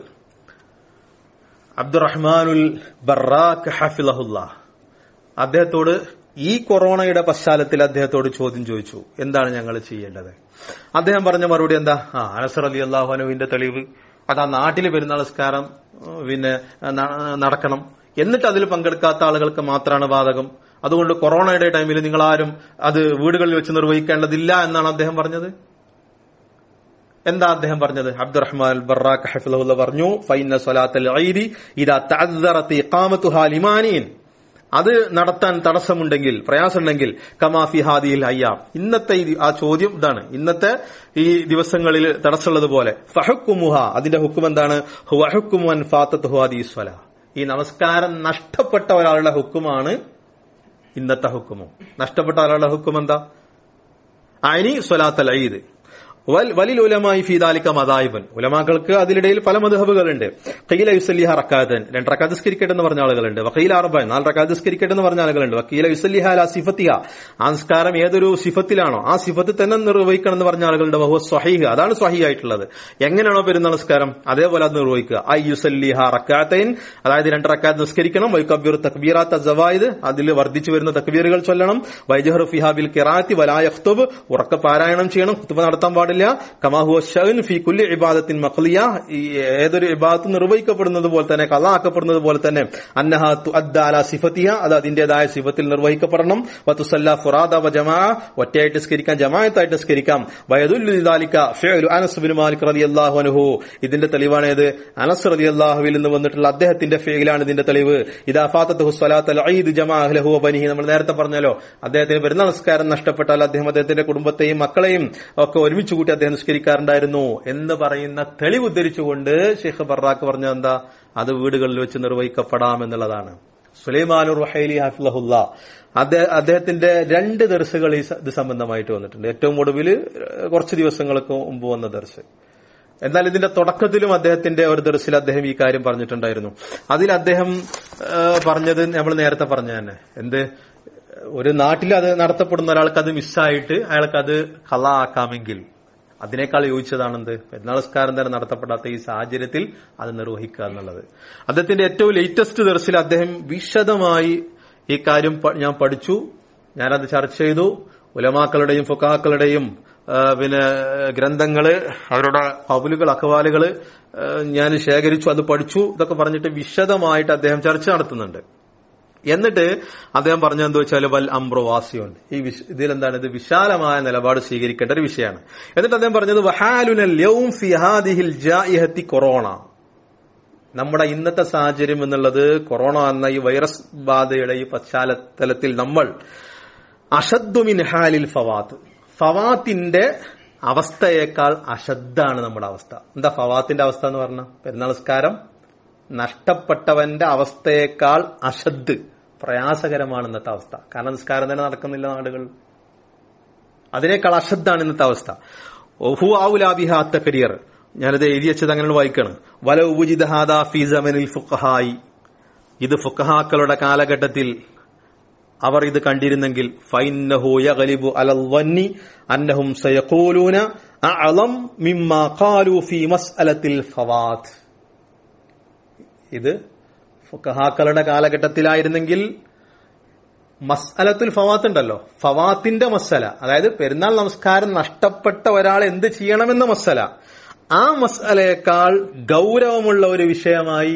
അബ്ദുറഹ്മാനുൽ ബറാഖ് ഹഫിലഹുല്ല അദ്ദേഹത്തോട് ഈ കൊറോണയുടെ പശ്ചാത്തലത്തിൽ അദ്ദേഹത്തോട് ചോദ്യം ചോദിച്ചു എന്താണ് ഞങ്ങൾ ചെയ്യേണ്ടത് അദ്ദേഹം പറഞ്ഞ മറുപടി എന്താ ആ അനസർ അലി അള്ളാഹുനുവിന്റെ തെളിവ് അത് ആ നാട്ടിൽ പെരുന്നാൾ നമസ്കാരം ഉം, പിന്നെ ന- നടക്കണം എന്നിട്ട് അതിൽ പങ്കെടുക്കാത്ത ആളുകൾക്ക് മാത്രമാണ് ബാധകം അതുകൊണ്ട് കൊറോണയുടെ ടൈമിൽ നിങ്ങൾ ആരും അത് വീടുകളിൽ വെച്ച് നിർവഹിക്കേണ്ടതില്ല എന്നാണ് അദ്ദേഹം പറഞ്ഞത് എന്താ അദ്ദേഹം പറഞ്ഞത് അബ്ദുറഹ്മാൻ ബറാഖ് ഹഫിലുള്ള പറഞ്ഞു ഫൈന സ്വലാത്തൽ ഐരി ഇതാ തഅദ്ദറത്ത് ഇഖാമത്തുഹാ ലിമാനീൻ അത് നടത്താൻ തടസ്സമുണ്ടെങ്കിൽ പ്രയാസമുണ്ടെങ്കിൽ കമാഫി ഹാദിയിൽ അയ്യാം ഇന്നത്തെ ഈ ആ ചോദ്യം ഇതാണ് ഇന്നത്തെ ഈ ദിവസങ്ങളിൽ തടസ്സമുള്ളതുപോലെ ഫഹക്കുമുഹ അതിന്റെ ഹുക്കും എന്താണ് വഹക്കുമുൻ ഫാത്തത്ത് ഹാദി സ്വല ഈ നമസ്കാരം നഷ്ടപ്പെട്ട ഒരാളുടെ ഹുക്കുമാണ് ഇന്നത്തെ ഹുക്കുമോ നഷ്ടപ്പെട്ട ഒരാളുടെ ഹുക്കും എന്താ അനി സ്വലാത്തൽ ഈദ് വൽ വലിൽ ഉലമായി ഫീദാലിക്ക മദായിബൻ ഉലമാക്കൾക്ക് അതിനിടയിൽ പല മധുഹബുകളുണ്ട് ഖീല യുസല്ലിഹ റക്കാത്തൻ രണ്ട് റക്കാത്ത് സ്കരിക്കട്ടെ എന്ന് പറഞ്ഞ ആളുകളുണ്ട് വക്കീൽ അറബൻ നാല് റക്കാത്ത് സ്കരിക്കട്ടെ എന്ന് പറഞ്ഞ ആളുകളുണ്ട് വക്കീല യുസല്ലിഹ അല സിഫത്തിഹ ആ നിസ്കാരം ഏതൊരു സിഫത്തിലാണോ ആ സിഫത്ത് തന്നെ നിർവഹിക്കണം എന്ന് പറഞ്ഞ ആളുകളുണ്ട് വഹു സ്വഹീഹ് അതാണ് സ്വഹീ ആയിട്ടുള്ളത് എങ്ങനെയാണോ പെരുന്നാൾ നിസ്കാരം അതേപോലെ അത് നിർവഹിക്കുക ഐ യുസല്ലിഹ റക്കാത്തൈൻ അതായത് രണ്ട് റക്കാത്ത് നിസ്കരിക്കണം വൈക്കബീർ തക്ബീറാത്ത ജവായിദ് അതിൽ വർദ്ധിച്ചു വരുന്ന തക്ബീറുകൾ ചൊല്ലണം വൈജഹർ ഫിഹാബിൽ കിറാത്തി വലായഖ്തുബ് ഉറക്ക പാരായണം ചെയ്യണം കുത്തുബ നടത്താൻ പാടില്ല കമാഹു ഷൈൻ ഫി കുല്ലി ഇബാദത്തിൻ മഖ്ലിയ ഈ ഏതൊരു ഇബാദത്ത് നിർവഹിക്കപ്പെടുന്നത് പോലെ തന്നെ കലാക്കപ്പെടുന്നത് പോലെ തന്നെ അന്നഹ തുഅദ്ദ അലാ സിഫത്തിഹ അത് അതിന്റേതായ സിഫത്തിൽ നിർവഹിക്കപ്പെടണം വതുസല്ല ഫുറാദ വ ജമാ ഒറ്റയായിട്ട് സ്കരിക്കാം ജമാഅത്തായിട്ട് സ്കരിക്കാം വയദുല്ലു ലിദാലിക ഫിഅലു അനസ് ബിൻ മാലിക് റളിയല്ലാഹു അൻഹു ഇതിന്റെ തെളിവാണ് ഇത് അനസ് റളിയല്ലാഹുവിൽ നിന്ന് വന്നിട്ടുള്ള അദ്ദേഹത്തിന്റെ ഫിഅലാണ് ഇതിന്റെ തെളിവ് ഇദാ ഫാത്തത്തുഹു സ്വലാത്തുൽ ഈദ് ജമാ അഹ്ലഹു വ ബനിഹി നമ്മൾ നേരത്തെ പറഞ്ഞല്ലോ അദ്ദേഹത്തിന് പെരുന്നാൾ നിസ്കാരം നഷ്ടപ്പെട്ടാൽ അദ്ദേഹം അദ്ദേഹത്തിന്റെ കുടുംബത്തെയും മക്കളെയും ഒക്കെ ഒരുമിച്ച് കൂട്ടി അദ്ദേഹം നിസ്കരിക്കാറുണ്ടായിരുന്നു എന്ന് പറയുന്ന തെളിവ് ഉദ്ധരിച്ചുകൊണ്ട് ഷെയ്ഖ് ബറാക്ക് പറഞ്ഞത് എന്താ അത് വീടുകളിൽ വെച്ച് നിർവഹിക്കപ്പെടാം എന്നുള്ളതാണ് സുലൈമാനുർ വഹൈലി ഹഫ്ലഹുല്ല അദ്ദേഹത്തിന്റെ രണ്ട് ദർസുകൾ ഈ സ- ഇത് സംബന്ധമായിട്ട് വന്നിട്ടുണ്ട് ഏറ്റവും ഒടുവിൽ കുറച്ച് ദിവസങ്ങൾക്ക് മുമ്പ് വന്ന ദർസ് എന്നാൽ ഇതിന്റെ തുടക്കത്തിലും അദ്ദേഹത്തിന്റെ ഒരു ദർസിൽ അദ്ദേഹം ഈ കാര്യം പറഞ്ഞിട്ടുണ്ടായിരുന്നു അതിൽ അദ്ദേഹം ആ, പറഞ്ഞത് നമ്മൾ നേരത്തെ പറഞ്ഞ തന്നെ എന്ത് ഒരു നാട്ടിൽ അത് നടത്തപ്പെടുന്ന ഒരാൾക്ക് അത് മിസ്സായിട്ട് അയാൾക്ക് അത് കല ആക്കാമെങ്കിൽ അതിനേക്കാൾ യോജിച്ചതാണെന്ത് പെരുന്നാളസ്കാരം തന്നെ നടത്തപ്പെടാത്ത ഈ സാഹചര്യത്തിൽ അത് നിർവഹിക്കുക എന്നുള്ളത് അദ്ദേഹത്തിന്റെ ഏറ്റവും ലേറ്റസ്റ്റ് ദർശിൽ അദ്ദേഹം വിശദമായി ഈ കാര്യം പ- ഞാൻ പഠിച്ചു ഞാനത് ചർച്ച ചെയ്തു ഉലമാക്കളുടെയും ഫുക്കാക്കളുടെയും ആ, പിന്നെ ഗ്രന്ഥങ്ങള് അവരുടെ പൗലുകൾ അഖവാലുകള് ആ, ഞാൻ ശേഖരിച്ചു അത് പഠിച്ചു ഇതൊക്കെ പറഞ്ഞിട്ട് വിശദമായിട്ട് അദ്ദേഹം ചർച്ച നടത്തുന്നുണ്ട് എന്നിട്ട് അദ്ദേഹം പറഞ്ഞ എന്താ വെച്ചാൽ വൽ അംബ്രവാസിയോൻ ഈ വിശ- ഇതിലെന്താണ് ഇത് വിശാലമായ നിലപാട് സ്വീകരിക്കേണ്ട ഒരു വിഷയമാണ് എന്നിട്ട് അദ്ദേഹം പറഞ്ഞത് വഹാലുനൽ യൗം ഫി ഹാദിഹിൽ ജാഇഹത്തി കൊറോണ നമ്മുടെ ഇന്നത്തെ സാഹചര്യം എന്നുള്ളത് കൊറോണ എന്ന ഈ വൈറസ് ബാധയുടെ ഈ പശ്ചാത്തലത്തിൽ നമ്മൾ അഷദ്ദുമിൻ ഹാലിൽ ഫവാത്ത് ഫവാത്തിന്റെ അവസ്ഥയേക്കാൾ അശദ്ധാണ് നമ്മുടെ അവസ്ഥ എന്താ ഫവാത്തിന്റെ അവസ്ഥ എന്ന് പറഞ്ഞ പെരുന്നാളസ്കാരം നഷ്ടപ്പെട്ടവന്റെ അവസ്ഥയേക്കാൾ അശദ് പ്രയാസകരമാണ് ഇന്നത്തെ അവസ്ഥ കാരണം നിസ്കാരം തന്നെ നടക്കുന്നില്ല നാടുകൾ അതിനേക്കാൾ അശദ്ധാണ് ഇന്നത്തെ അവസ്ഥ ഒഹു ആവുലാബിഹാത്ത കരിയർ ഞാനത് എഴുതി വെച്ചത് അങ്ങനെ വായിക്കാണ് വല ഉപജിത ഹാദാ ഫി സമനിൽ ഫുഖഹായി ഇത് ഫുഖഹാക്കളുടെ കാലഘട്ടത്തിൽ അവർ ഇത് കണ്ടിരുന്നെങ്കിൽ ഫൈന്നഹു യഗ്ലിബു അലൽ വന്നി അന്നഹും സയഖൂലൂന അഅലം മിമ്മാ ഖാലു ഫീ മസ്അലത്തിൽ ഫവാത്ത് ഇത് ഫുഖഹാക്കളുടെ കാലഘട്ടത്തിലായിരുന്നെങ്കിൽ മസ്അലത്തുൽ ഫവാത്ത് ഉണ്ടല്ലോ ഫവാത്തിന്റെ മസ്സല അതായത് പെരുന്നാൾ നമസ്കാരം നഷ്ടപ്പെട്ട ഒരാൾ എന്ത് ചെയ്യണമെന്ന മസ്സല ആ മസ്അലയേക്കാൾ ഗൗരവമുള്ള ഒരു വിഷയമായി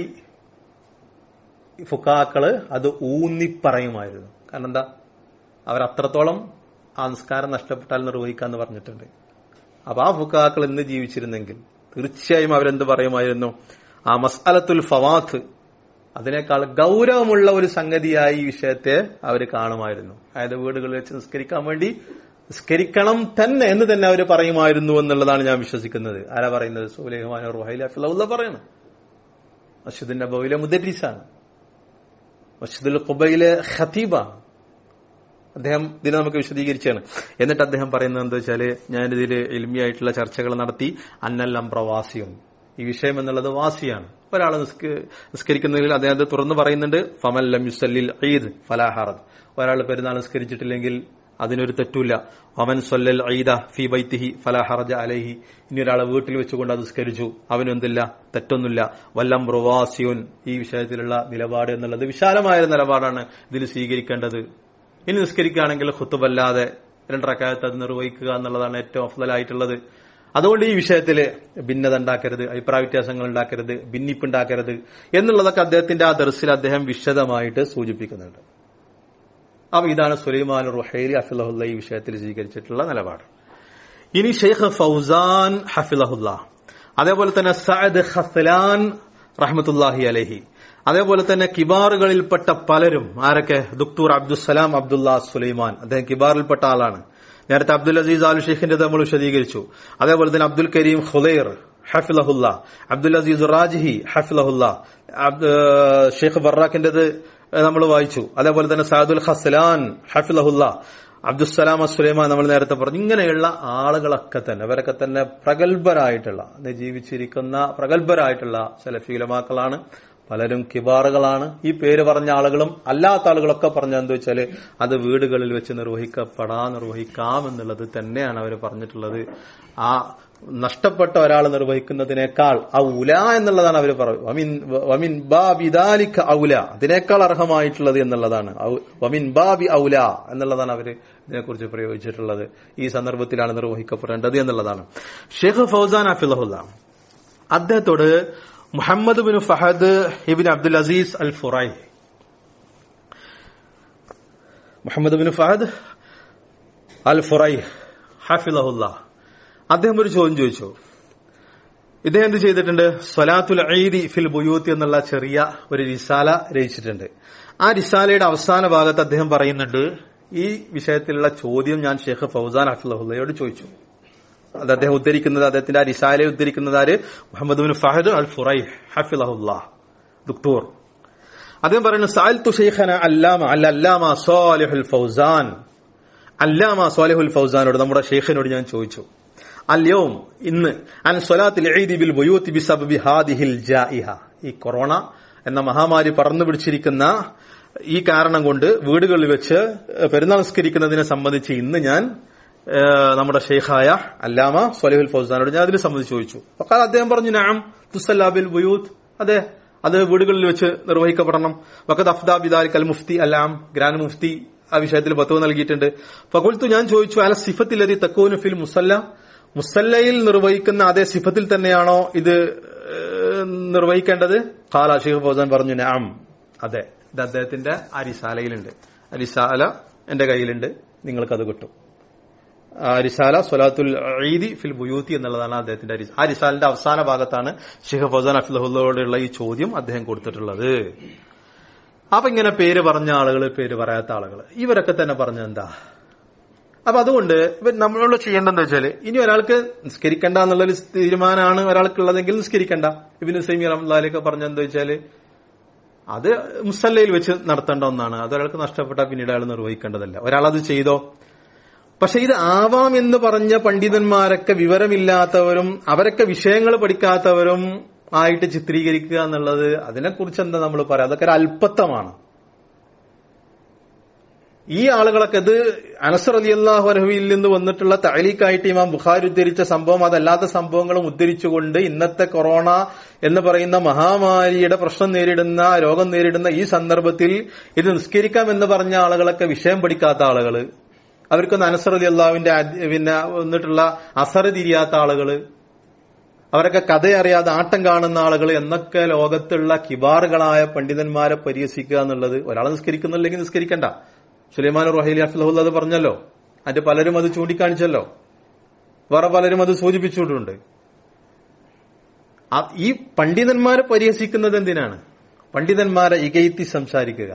ഫുക്കാക്കള് അത് ഊന്നിപ്പറയുമായിരുന്നു കാരണം എന്താ അവർ അത്രത്തോളം ആ നിസ്കാരം നഷ്ടപ്പെട്ടാൽ നിർവഹിക്കാന്ന് പറഞ്ഞിട്ടുണ്ട് അപ്പൊ ആ ഫുക്കാക്കൾ എന്ന് ജീവിച്ചിരുന്നെങ്കിൽ തീർച്ചയായും അവരെന്ത് പറയുമായിരുന്നു ആ മസ്അലത്തുൽ ഫവാത്ത് അതിനേക്കാൾ ഗൗരവമുള്ള ഒരു സംഗതിയായി ഈ വിഷയത്തെ അവർ കാണുമായിരുന്നു അതായത് വീടുകളിൽ വെച്ച് നിസ്കരിക്കാൻ വേണ്ടി നിസ്കരിക്കണം തന്നെ എന്ന് തന്നെ അവർ പറയുമായിരുന്നു എന്നുള്ളതാണ് ഞാൻ വിശ്വസിക്കുന്നത് ആരാ പറയുന്നത് സുലൈമാൻ റുഹൈല ഫിലൗല്ല പറയണം മസ്ജിദ് നബവിലെ മുദരീസാണ് മസ്ജിദുൽ ഖുബയിലെ ഖതീബാണ് അദ്ദേഹം ഇതിനെ നമുക്ക് വിശദീകരിച്ചാണ് എന്നിട്ട് അദ്ദേഹം പറയുന്നത് എന്താ വെച്ചാല് ഞാനിതിൽ ഇൽമിയായിട്ടുള്ള ചർച്ചകൾ നടത്തി അന്നല്ലം പ്രവാസിയും ഈ വിഷയം എന്നുള്ളത് വാസിയാണ് ഒരാൾ നിസ്കരിക്കുന്നതിൽ അദ്ദേഹം അത് തുറന്നു പറയുന്നുണ്ട് ഫമല്ലം യുസല്ലിൽ ഈദ് ഫലാഹറദ് ഒരാൾ പെരുന്നാൾ നിസ്കരിച്ചിട്ടില്ലെങ്കിൽ അതിനൊരു തെറ്റൂല ഒമൻ സൊല്ലൽ ഈദ ഫി ബൈത്തിഹി ഫലാഹറജ അലൈഹി ഇനി ഒരാളെ വീട്ടിൽ വെച്ചുകൊണ്ട് അത് നിസ്കരിച്ചു അവനെന്തില്ല തെറ്റൊന്നുമില്ല വല്ലം പ്രവാസിയുൻ ഈ വിഷയത്തിലുള്ള നിലപാട് എന്നുള്ളത് വിശാലമായ ഒരു നിലപാടാണ് ഇതിൽ സ്വീകരിക്കേണ്ടത് ഇനി നിസ്കരിക്കുകയാണെങ്കിൽ ഖുത്തുബല്ലാതെ രണ്ടറക്കാലത്ത് അത് നിർവഹിക്കുക എന്നുള്ളതാണ് ഏറ്റവും അഫ്ദലായിട്ടുള്ളത് അതുകൊണ്ട് ഈ വിഷയത്തിൽ ഭിന്നത ഉണ്ടാക്കരുത് അഭിപ്രായ വ്യത്യാസങ്ങൾ ഉണ്ടാക്കരുത് ഭിന്നിപ്പ് ഉണ്ടാക്കരുത് എന്നുള്ളതൊക്കെ അദ്ദേഹത്തിന്റെ ആ ദർസിൽ അദ്ദേഹം വിശദമായിട്ട് സൂചിപ്പിക്കുന്നുണ്ട് അപ്പൊ ഇതാണ് സുലൈമാൻ റുഹൈലി അഫിലഹുല്ല ഈ വിഷയത്തിൽ സ്വീകരിച്ചിട്ടുള്ള നിലപാട് ഇനി ഷെയ്ഖ് ഫൗസാൻ ഹഫിലഹുല്ല അതേപോലെ തന്നെ സഅദ് ഖസ്ലാൻ റഹ്മത്തുല്ലാഹി അലഹി അതേപോലെ തന്നെ കിബാറുകളിൽപ്പെട്ട പലരും ആരൊക്കെ ദുക്തൂർ അബ്ദുസലാം അബ്ദുല്ല സുലൈമാൻ അദ്ദേഹം കിബാറിൽപ്പെട്ട ആളാണ് നേരത്തെ അബ്ദുൽ അസീസ് അൽ ഷെയ്ഖിന്റെ നമ്മൾ വിശദീകരിച്ചു അതേപോലെ തന്നെ അബ്ദുൽ കരീം ഖുലൈർ ഹഫിലഹുല്ല അബ്ദുൽ അസീസ് റാജിഹി ഹഫിലഹുല്ല ഷെയ്ഖ് ബറാഖിന്റേത് നമ്മൾ വായിച്ചു അതേപോലെ തന്നെ സാദുൽ ഖസ്ലാൻ ഹഫിലഹുല്ല അബ്ദുസലാം സുലൈമാൻ നമ്മൾ നേരത്തെ പറഞ്ഞു ഇങ്ങനെയുള്ള ആളുകളൊക്കെ തന്നെ അവരൊക്കെ തന്നെ പ്രഗത്ഭരായിട്ടുള്ള ജീവിച്ചിരിക്കുന്ന പ്രഗത്ഭരായിട്ടുള്ള സലഫീലമാക്കളാണ് പലരും കിബാറുകളാണ് ഈ പേര് പറഞ്ഞ ആളുകളും അല്ലാത്ത ആളുകളൊക്കെ പറഞ്ഞ എന്താ വെച്ചാല് അത് വീടുകളിൽ വെച്ച് നിർവഹിക്കപ്പെടാ നിർവഹിക്കാം എന്നുള്ളത് തന്നെയാണ് അവർ പറഞ്ഞിട്ടുള്ളത് ആ നഷ്ടപ്പെട്ട ഒരാൾ നിർവഹിക്കുന്നതിനേക്കാൾ ഔല എന്നുള്ളതാണ് അവർ വമിൻ ബാബിദാലിക്ക ഔല അതിനേക്കാൾ അർഹമായിട്ടുള്ളത് എന്നുള്ളതാണ് വമിൻ ബാബി ഔല എന്നുള്ളതാണ് അവർ ഇതിനെക്കുറിച്ച് പ്രയോഗിച്ചിട്ടുള്ളത് ഈ സന്ദർഭത്തിലാണ് നിർവഹിക്കപ്പെടേണ്ടത് എന്നുള്ളതാണ് ഷെയ്ഖ് ഫൗസാൻ അഫിലഹുല്ല അദ്ദേഹത്തോട് Muhammad bin Fahad ibn Abdul Aziz al Furai Muhammad bin Fahad al Furai ഹഫിലഹുല്ല അദ്ദേഹം ഒരു ചോദ്യം ചോദിച്ചു ഇദ്ദേഹം എന്ത് ചെയ്തിട്ടുണ്ട് സ്വലാത്തുൽ ഈദി ഫിൽ ബുയൂത്ത് എന്നുള്ള ചെറിയ ഒരു റിസാല രചിച്ചിട്ടുണ്ട് ആ റിസാലയുടെ അവസാന ഭാഗത്ത് അദ്ദേഹം പറയുന്നുണ്ട് ഈ വിഷയത്തിലുള്ള ചോദ്യം ഞാൻ ഷെയ്ഖ് ഫൗസാൻ ഹഫിലഹുല്ലയോട് ചോദിച്ചു അത് അദ്ദേഹം ഉദ്ധരിക്കുന്നത് അദ്ദേഹത്തിന്റെ ആ റിസാലയെ ഉദ്ധരിക്കുന്നത് ആര് Muhammad bin Fahad al Furai ഹഫിലഹുല്ല ദുക്തൂർ അദ്ദേഹം പറയുന്നു സാൽ തുഷൈഖന അല്ലാമ അൽ അല്ലാമ സോലിഹുൽ ഫൗസാൻ അല്ലാമ സോലിഹുൽ ഫൗസാനോട് നമ്മുടെ ഷെയ്ഖിനോട് ഞാൻ ചോദിച്ചു അല്യവും ഇന്ന് അൻ സ്വലാത്തിൽ ഈദി ബിൽ ബുയൂത്തി ബിസബബി ഹാദിഹിൽ ജായിഹ ഈ കൊറോണ എന്ന മഹാമാരി പറന്നു പിടിച്ചിരിക്കുന്ന ഈ കാരണം കൊണ്ട് വീടുകളിൽ വെച്ച് പെരുന്നാൾ നിസ്കരിക്കുന്നതിനെ സംബന്ധിച്ച് ഇന്ന് ഞാൻ ഏഹ്, നമ്മുടെ ഷെയ്ഖായ അല്ലാമ സൊലഹുൽ ഫൗസാനോട് ഞാൻ അതിനെ സംബന്ധിച്ച് ചോദിച്ചു അപ്പോൾ അദ്ദേഹം പറഞ്ഞു നാം തുസല്ലാബിൽ ബുയൂത്ത് അതെ അത് വീടുകളിൽ വെച്ച് നിർവഹിക്കപ്പെടണം വക്കത്ത് അഫ്ദാ ബിദാലിക് അൽ മുഫ്തി അല്ലാം ഗ്രാൻഡ് മുഫ്തി ആ വിഷയത്തിൽ പത്തുവ നൽകിയിട്ടുണ്ട് ഫകുൽത്തു ഞാൻ ചോദിച്ചു അല സിഫത്തിലതി തക്കോനു ഫിൽ മുസല്ല മുസല്ലയിൽ നിർവഹിക്കുന്ന അതേ സിഫത്തിൽ തന്നെയാണോ ഇത് ഏഹ്, നിർവഹിക്കേണ്ടത് ഖാല ഷെയ്ഖ് ഫൗസാൻ പറഞ്ഞു നാം അതെ ഇത് അദ്ദേഹത്തിന്റെ ആ റിസാലയിലുണ്ട് ആ റിസാല എന്റെ കയ്യിലുണ്ട് നിങ്ങൾക്കത് കിട്ടും ആ റിസാല സൊലാത്തുൽ ഈദി ഫിൽ ബുയൂത്തി എന്നുള്ളതാണ് അദ്ദേഹത്തിന്റെ റിസ- ആ റിസാലിന്റെ അവസാന ഭാഗത്താണ് ഷെയ്ഖ് ഫൗസാൻ അഫ്ലഹുള്ളോടുള്ള ഈ ചോദ്യം അദ്ദേഹം കൊടുത്തിട്ടുള്ളത് അപ്പൊ ഇങ്ങനെ പേര് പറഞ്ഞ ആളുകൾ പേര് പറയാത്ത ആളുകൾ ഇവരൊക്കെ തന്നെ പറഞ്ഞ എന്താ അപ്പൊ അതുകൊണ്ട് ഇവർ നമ്മളോട് ചെയ്യേണ്ടതെന്ന് വെച്ചാല് ഇനി ഒരാൾക്ക് നിസ്കരിക്കണ്ട എന്നുള്ളൊരു തീരുമാനമാണ് ഒരാൾക്കുള്ളതെങ്കിൽ നിസ്കരിക്കണ്ട ഇബിന് സൈമി റഹ്ലാലൊക്കെ പറഞ്ഞെന്താ വെച്ചാല് അത് മുസല്ലയിൽ വെച്ച് നടത്തേണ്ട ഒന്നാണ് അത് ഒരാൾക്ക് നഷ്ടപ്പെട്ടാൽ പിന്നീട് അയാൾ നിർവഹിക്കേണ്ടതല്ല ഒരാളത് ചെയ്തോ പക്ഷെ ഇത് ആവാം എന്ന് പറഞ്ഞ പണ്ഡിതന്മാരൊക്കെ വിവരമില്ലാത്തവരും അവരൊക്കെ വിഷയങ്ങൾ പഠിക്കാത്തവരും ആയിട്ട് ചിത്രീകരിക്കുക എന്നുള്ളത് അതിനെക്കുറിച്ച് എന്താ നമ്മൾ പറയാം അതൊക്കെ ഒരു അല്പത്തമാണ് ഈ ആളുകളൊക്കെ ഇത് അനസർ അലി അള്ളാഹു അലഹുവിൽ നിന്ന് വന്നിട്ടുള്ള തഴലീക്കായിട്ട് ഇമാം ബുഖാരി ഉദ്ധരിച്ച സംഭവം അതല്ലാത്ത സംഭവങ്ങളും ഉദ്ധരിച്ചുകൊണ്ട് ഇന്നത്തെ കൊറോണ എന്ന് പറയുന്ന മഹാമാരിയുടെ പ്രശ്നം നേരിടുന്ന രോഗം നേരിടുന്ന ഈ സന്ദർഭത്തിൽ ഇത് നിസ്കരിക്കാം എന്ന് പറഞ്ഞ ആളുകളൊക്കെ വിഷയം പഠിക്കാത്ത ആളുകള് അവർക്കൊന്ന് അനസർ അലി അള്ളാഹുവിന്റെ അദ്- പിന്നെ വന്നിട്ടുള്ള അസറ് തിരിയാത്ത ആളുകള് അവരൊക്കെ കഥ അറിയാതെ ആട്ടം കാണുന്ന ആളുകൾ എന്നൊക്കെ ലോകത്തുള്ള കിബാറുകളായ പണ്ഡിതന്മാരെ പരിഹസിക്കുക എന്നുള്ളത് ഒരാൾ നിസ്കരിക്കുന്നില്ലെങ്കിൽ നിസ്കരിക്കണ്ട സുലൈമാൻ റഹീലി അഫ്ലഹുൽ അത് പറഞ്ഞല്ലോ അതിന്റെ പലരും അത് ചൂണ്ടിക്കാണിച്ചല്ലോ വേറെ പലരും അത് സൂചിപ്പിച്ചിട്ടുണ്ട് ആ- ഈ പണ്ഡിതന്മാരെ പരിഹസിക്കുന്നത് എന്തിനാണ് പണ്ഡിതന്മാരെ ഇകയത്തി സംസാരിക്കുക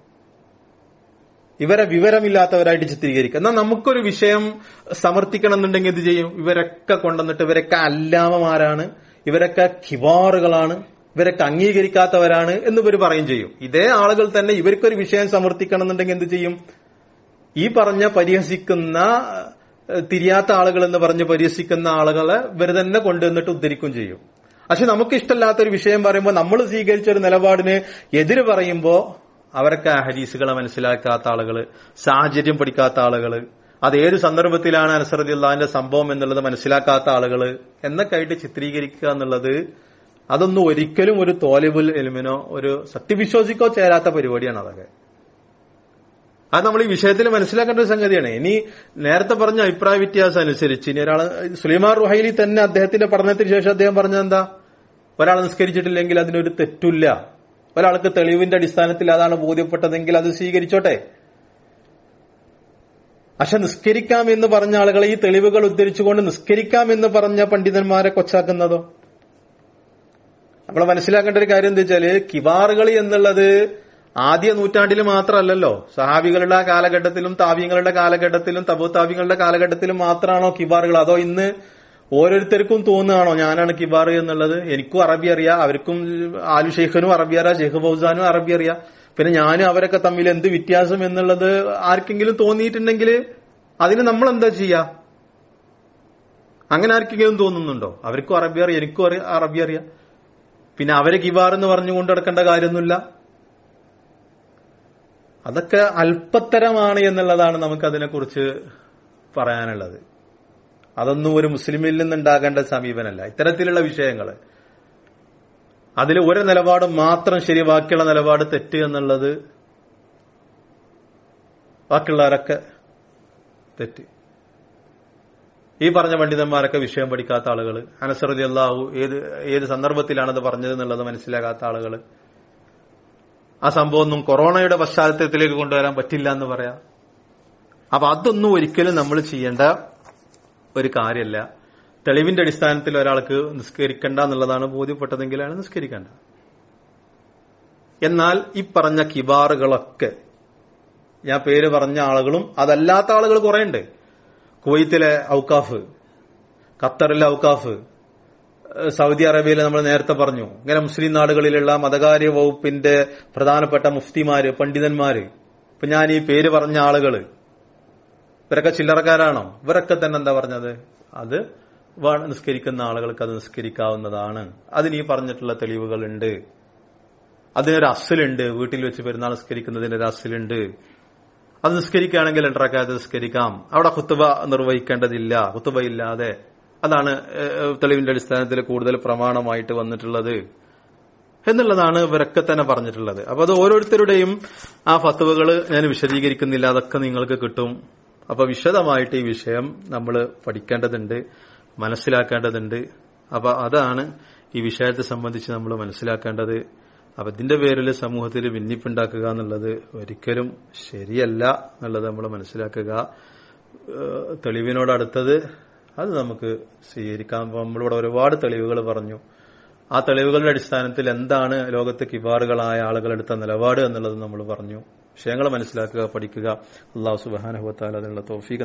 ഇവരെ വിവരമില്ലാത്തവരായിട്ട് ചിത്രീകരിക്കുക എന്നാൽ നമുക്കൊരു വിഷയം സമർത്ഥിക്കണം എന്നുണ്ടെങ്കിൽ എന്ത് ചെയ്യും ഇവരൊക്കെ കൊണ്ടുവന്നിട്ട് ഇവരൊക്കെ അല്ലാമമാരാണ് ഇവരൊക്കെ ഖിബാറുകളാണ് ഇവരൊക്കെ അംഗീകരിക്കാത്തവരാണ് എന്ന് ഇവർ പറയും ചെയ്യും ഇതേ ആളുകൾ തന്നെ ഇവർക്കൊരു വിഷയം സമർത്ഥിക്കണം എന്നുണ്ടെങ്കിൽ എന്ത് ചെയ്യും ഈ പറഞ്ഞ പരിഹസിക്കുന്ന ഏഹ്, തിരിയാത്ത ആളുകൾ എന്ന് പറഞ്ഞ് പരിഹസിക്കുന്ന ആളുകളെ ഇവർ തന്നെ കൊണ്ടുവന്നിട്ട് ഉദ്ധരിക്കും ചെയ്യും പക്ഷെ നമുക്ക് ഇഷ്ടമില്ലാത്ത ഒരു വിഷയം പറയുമ്പോൾ നമ്മൾ സ്വീകരിച്ച ഒരു നിലപാടിന് എതിര് പറയുമ്പോൾ അവരൊക്കെ ആ ഹദീസുകളെ മനസ്സിലാക്കാത്ത ആളുകൾ സാഹചര്യം പഠിക്കാത്ത ആളുകൾ അത് ഏത് സന്ദർഭത്തിലാണ് അനസറതി അള്ളാഹിന്റെ സംഭവം എന്നുള്ളത് മനസ്സിലാക്കാത്ത ആളുകൾ എന്നൊക്കെ ആയിട്ട് ചിത്രീകരിക്കുക എന്നുള്ളത് അതൊന്നും ഒരിക്കലും ഒരു തോലിബുൽ എലിമിനോ ഒരു സത്യവിശ്വാസിക്കോ ചേരാത്ത പരിപാടിയാണ് അതൊക്കെ അത് നമ്മൾ ഈ വിഷയത്തിൽ മനസ്സിലാക്കേണ്ട ഒരു സംഗതിയാണ് ഇനി നേരത്തെ പറഞ്ഞ അഭിപ്രായ വ്യത്യാസം അനുസരിച്ച് ഇനി ഒരാൾ സുലൈമാൻ റുഹൈലി തന്നെ അദ്ദേഹത്തിന്റെ പഠനത്തിന് ശേഷം അദ്ദേഹം പറഞ്ഞത് എന്താ ഒരാൾ നിസ്കരിച്ചിട്ടില്ലെങ്കിൽ അതിനൊരു തെറ്റില്ല ഒരാൾക്ക് തെളിവിന്റെ അടിസ്ഥാനത്തിൽ അതാണ് ബോധ്യപ്പെട്ടതെങ്കിൽ അത് സ്വീകരിച്ചോട്ടെ പക്ഷെ നിസ്കരിക്കാം എന്ന് പറഞ്ഞ ആളുകളെ ഈ തെളിവുകൾ ഉദ്ധരിച്ചുകൊണ്ട് നിസ്കരിക്കാം എന്ന് പറഞ്ഞ പണ്ഡിതന്മാരെ കൊച്ചാക്കുന്നതോ നമ്മൾ മനസ്സിലാക്കേണ്ട ഒരു കാര്യം എന്താ വെച്ചാല് കിബാറുകൾ എന്നുള്ളത് ആദ്യ നൂറ്റാണ്ടിൽ മാത്രമല്ലല്ലോ സഹാബികളുടെ കാലഘട്ടത്തിലും താവ്യങ്ങളുടെ കാലഘട്ടത്തിലും തബു താവ്യങ്ങളുടെ കാലഘട്ടത്തിലും മാത്രമാണോ കിബാറുകൾ അതോ ഇന്ന് ഓരോരുത്തർക്കും തോന്നുകയാണോ ഞാനാണ് കിബാർ എന്നുള്ളത് എനിക്കും അറബി അറിയാം അവർക്കും ആലു ഷെയ്ഖനും അറബി അറിയാം ഷെയ്ഖ് ഫൗസാനും അറബി അറിയാം പിന്നെ ഞാനും അവരൊക്കെ തമ്മിൽ എന്ത് വ്യത്യാസം എന്നുള്ളത് ആർക്കെങ്കിലും തോന്നിയിട്ടുണ്ടെങ്കിൽ അതിന് നമ്മൾ എന്താ ചെയ്യാ അങ്ങനെ ആർക്കെങ്കിലും തോന്നുന്നുണ്ടോ അവർക്കും അറബി അറിയാം എനിക്കും അറിയാം അറബി അറിയാം പിന്നെ അവരെ കിബാർ എന്ന് പറഞ്ഞുകൊണ്ട് നടക്കേണ്ട കാര്യമൊന്നുമില്ല അതൊക്കെ അല്പത്തരമാണ് എന്നുള്ളതാണ് നമുക്ക് അതിനെക്കുറിച്ച് പറയാനുള്ളത് അതൊന്നും ഒരു മുസ്ലിമിൽ നിന്നുണ്ടാകേണ്ട സമീപനമല്ല ഇത്തരത്തിലുള്ള വിഷയങ്ങൾ അതിൽ ഒരു നിലപാട് മാത്രം ശരി ബാക്കിയുള്ള നിലപാട് തെറ്റ് എന്നുള്ളത് ബാക്കിയുള്ളവരൊക്കെ തെറ്റ് ഈ പറഞ്ഞ പണ്ഡിതന്മാരൊക്കെ വിഷയം പഠിക്കാത്ത ആളുകൾ അനസറുദി അള്ളാഹു ഏത് ഏത് സന്ദർഭത്തിലാണത് പറഞ്ഞത് എന്നുള്ളത് മനസ്സിലാകാത്ത ആളുകൾ ആ സംഭവം ഒന്നും കൊറോണയുടെ പശ്ചാത്തലത്തിലേക്ക് കൊണ്ടുവരാൻ പറ്റില്ല എന്ന് പറയാം അപ്പൊ അതൊന്നും ഒരിക്കലും നമ്മൾ ചെയ്യേണ്ട ഒരു കാര്യമല്ല തെളിവിന്റെ അടിസ്ഥാനത്തിൽ ഒരാൾക്ക് നിസ്കരിക്കണ്ട എന്നുള്ളതാണ് ബോധ്യപ്പെട്ടതെങ്കിലാണ് നിസ്കരിക്കേണ്ട എന്നാൽ ഈ പറഞ്ഞ കിബാറുകളൊക്കെ ഞാൻ പേര് പറഞ്ഞ ആളുകളും അതല്ലാത്ത ആളുകൾ കുറെ ഉണ്ട് കുവൈത്തിലെ ഔക്കാഫ് ഖത്തറിലെ ഔക്കാഫ് ഏഹ് സൗദി അറേബ്യയിൽ നമ്മൾ നേരത്തെ പറഞ്ഞു ഇങ്ങനെ മുസ്ലിം നാടുകളിലുള്ള മതകാര്യ വകുപ്പിന്റെ പ്രധാനപ്പെട്ട മുഫ്തിമാര് പണ്ഡിതന്മാര് ഇപ്പൊ ഞാൻ ഈ പേര് പറഞ്ഞ ആളുകള് ഇവരൊക്കെ ചില്ലറക്കാരാണോ ഇവരൊക്കെ തന്നെ എന്താ പറഞ്ഞത് അത് വ- നിസ്കരിക്കുന്ന ആളുകൾക്ക് അത് നിസ്കരിക്കാവുന്നതാണ് അതിന് ഈ പറഞ്ഞിട്ടുള്ള തെളിവുകളുണ്ട് അതിനൊരു അസലുണ്ട് വീട്ടിൽ വെച്ച് പെരുന്നാൾ നിസ്കരിക്കുന്നതിന് ഒരു അസലുണ്ട് അത് നിസ്കരിക്കുകയാണെങ്കിൽ രണ്ടറക്കാതെ നിസ്കരിക്കാം അവിടെ കുത്തുബ നിർവഹിക്കേണ്ടതില്ല കുത്തുബ ഇല്ലാതെ അതാണ് ഏഹ്, തെളിവിന്റെ അടിസ്ഥാനത്തിൽ കൂടുതൽ പ്രമാണമായിട്ട് വന്നിട്ടുള്ളത് എന്നുള്ളതാണ് ഇവരൊക്കെ തന്നെ പറഞ്ഞിട്ടുള്ളത് അപ്പൊ അത് ഓരോരുത്തരുടെയും ആ ഫത്തുവകൾ ഞാൻ വിശദീകരിക്കുന്നില്ല അതൊക്കെ നിങ്ങൾക്ക് കിട്ടും അപ്പൊ വിശദമായിട്ട് ഈ വിഷയം നമ്മൾ പഠിക്കേണ്ടതുണ്ട് മനസ്സിലാക്കേണ്ടതുണ്ട് അപ്പൊ അതാണ് ഈ വിഷയത്തെ സംബന്ധിച്ച് നമ്മൾ മനസ്സിലാക്കേണ്ടത് അപ്പൊ ഇതിന്റെ പേരിൽ സമൂഹത്തിൽ ഭിന്നിപ്പുണ്ടാക്കുക എന്നുള്ളത് ഒരിക്കലും ശരിയല്ല എന്നുള്ളത് നമ്മൾ മനസ്സിലാക്കുക ഏഹ് തെളിവിനോടടുത്തത് അത് നമുക്ക് സ്വീകരിക്കാം അപ്പൊ നമ്മളിവിടെ ഒരുപാട് തെളിവുകൾ പറഞ്ഞു ആ തെളിവുകളുടെ അടിസ്ഥാനത്തിൽ എന്താണ് ലോകത്ത് കിബാറുകളായ ആളുകളെടുത്ത നിലപാട് എന്നുള്ളത് നമ്മൾ പറഞ്ഞു വിഷയങ്ങൾ മനസ്സിലാക്കുക പഠിക്കുക അള്ളാഹു സുബാനുഭവത്താൽ അതിനുള്ള തോഫീക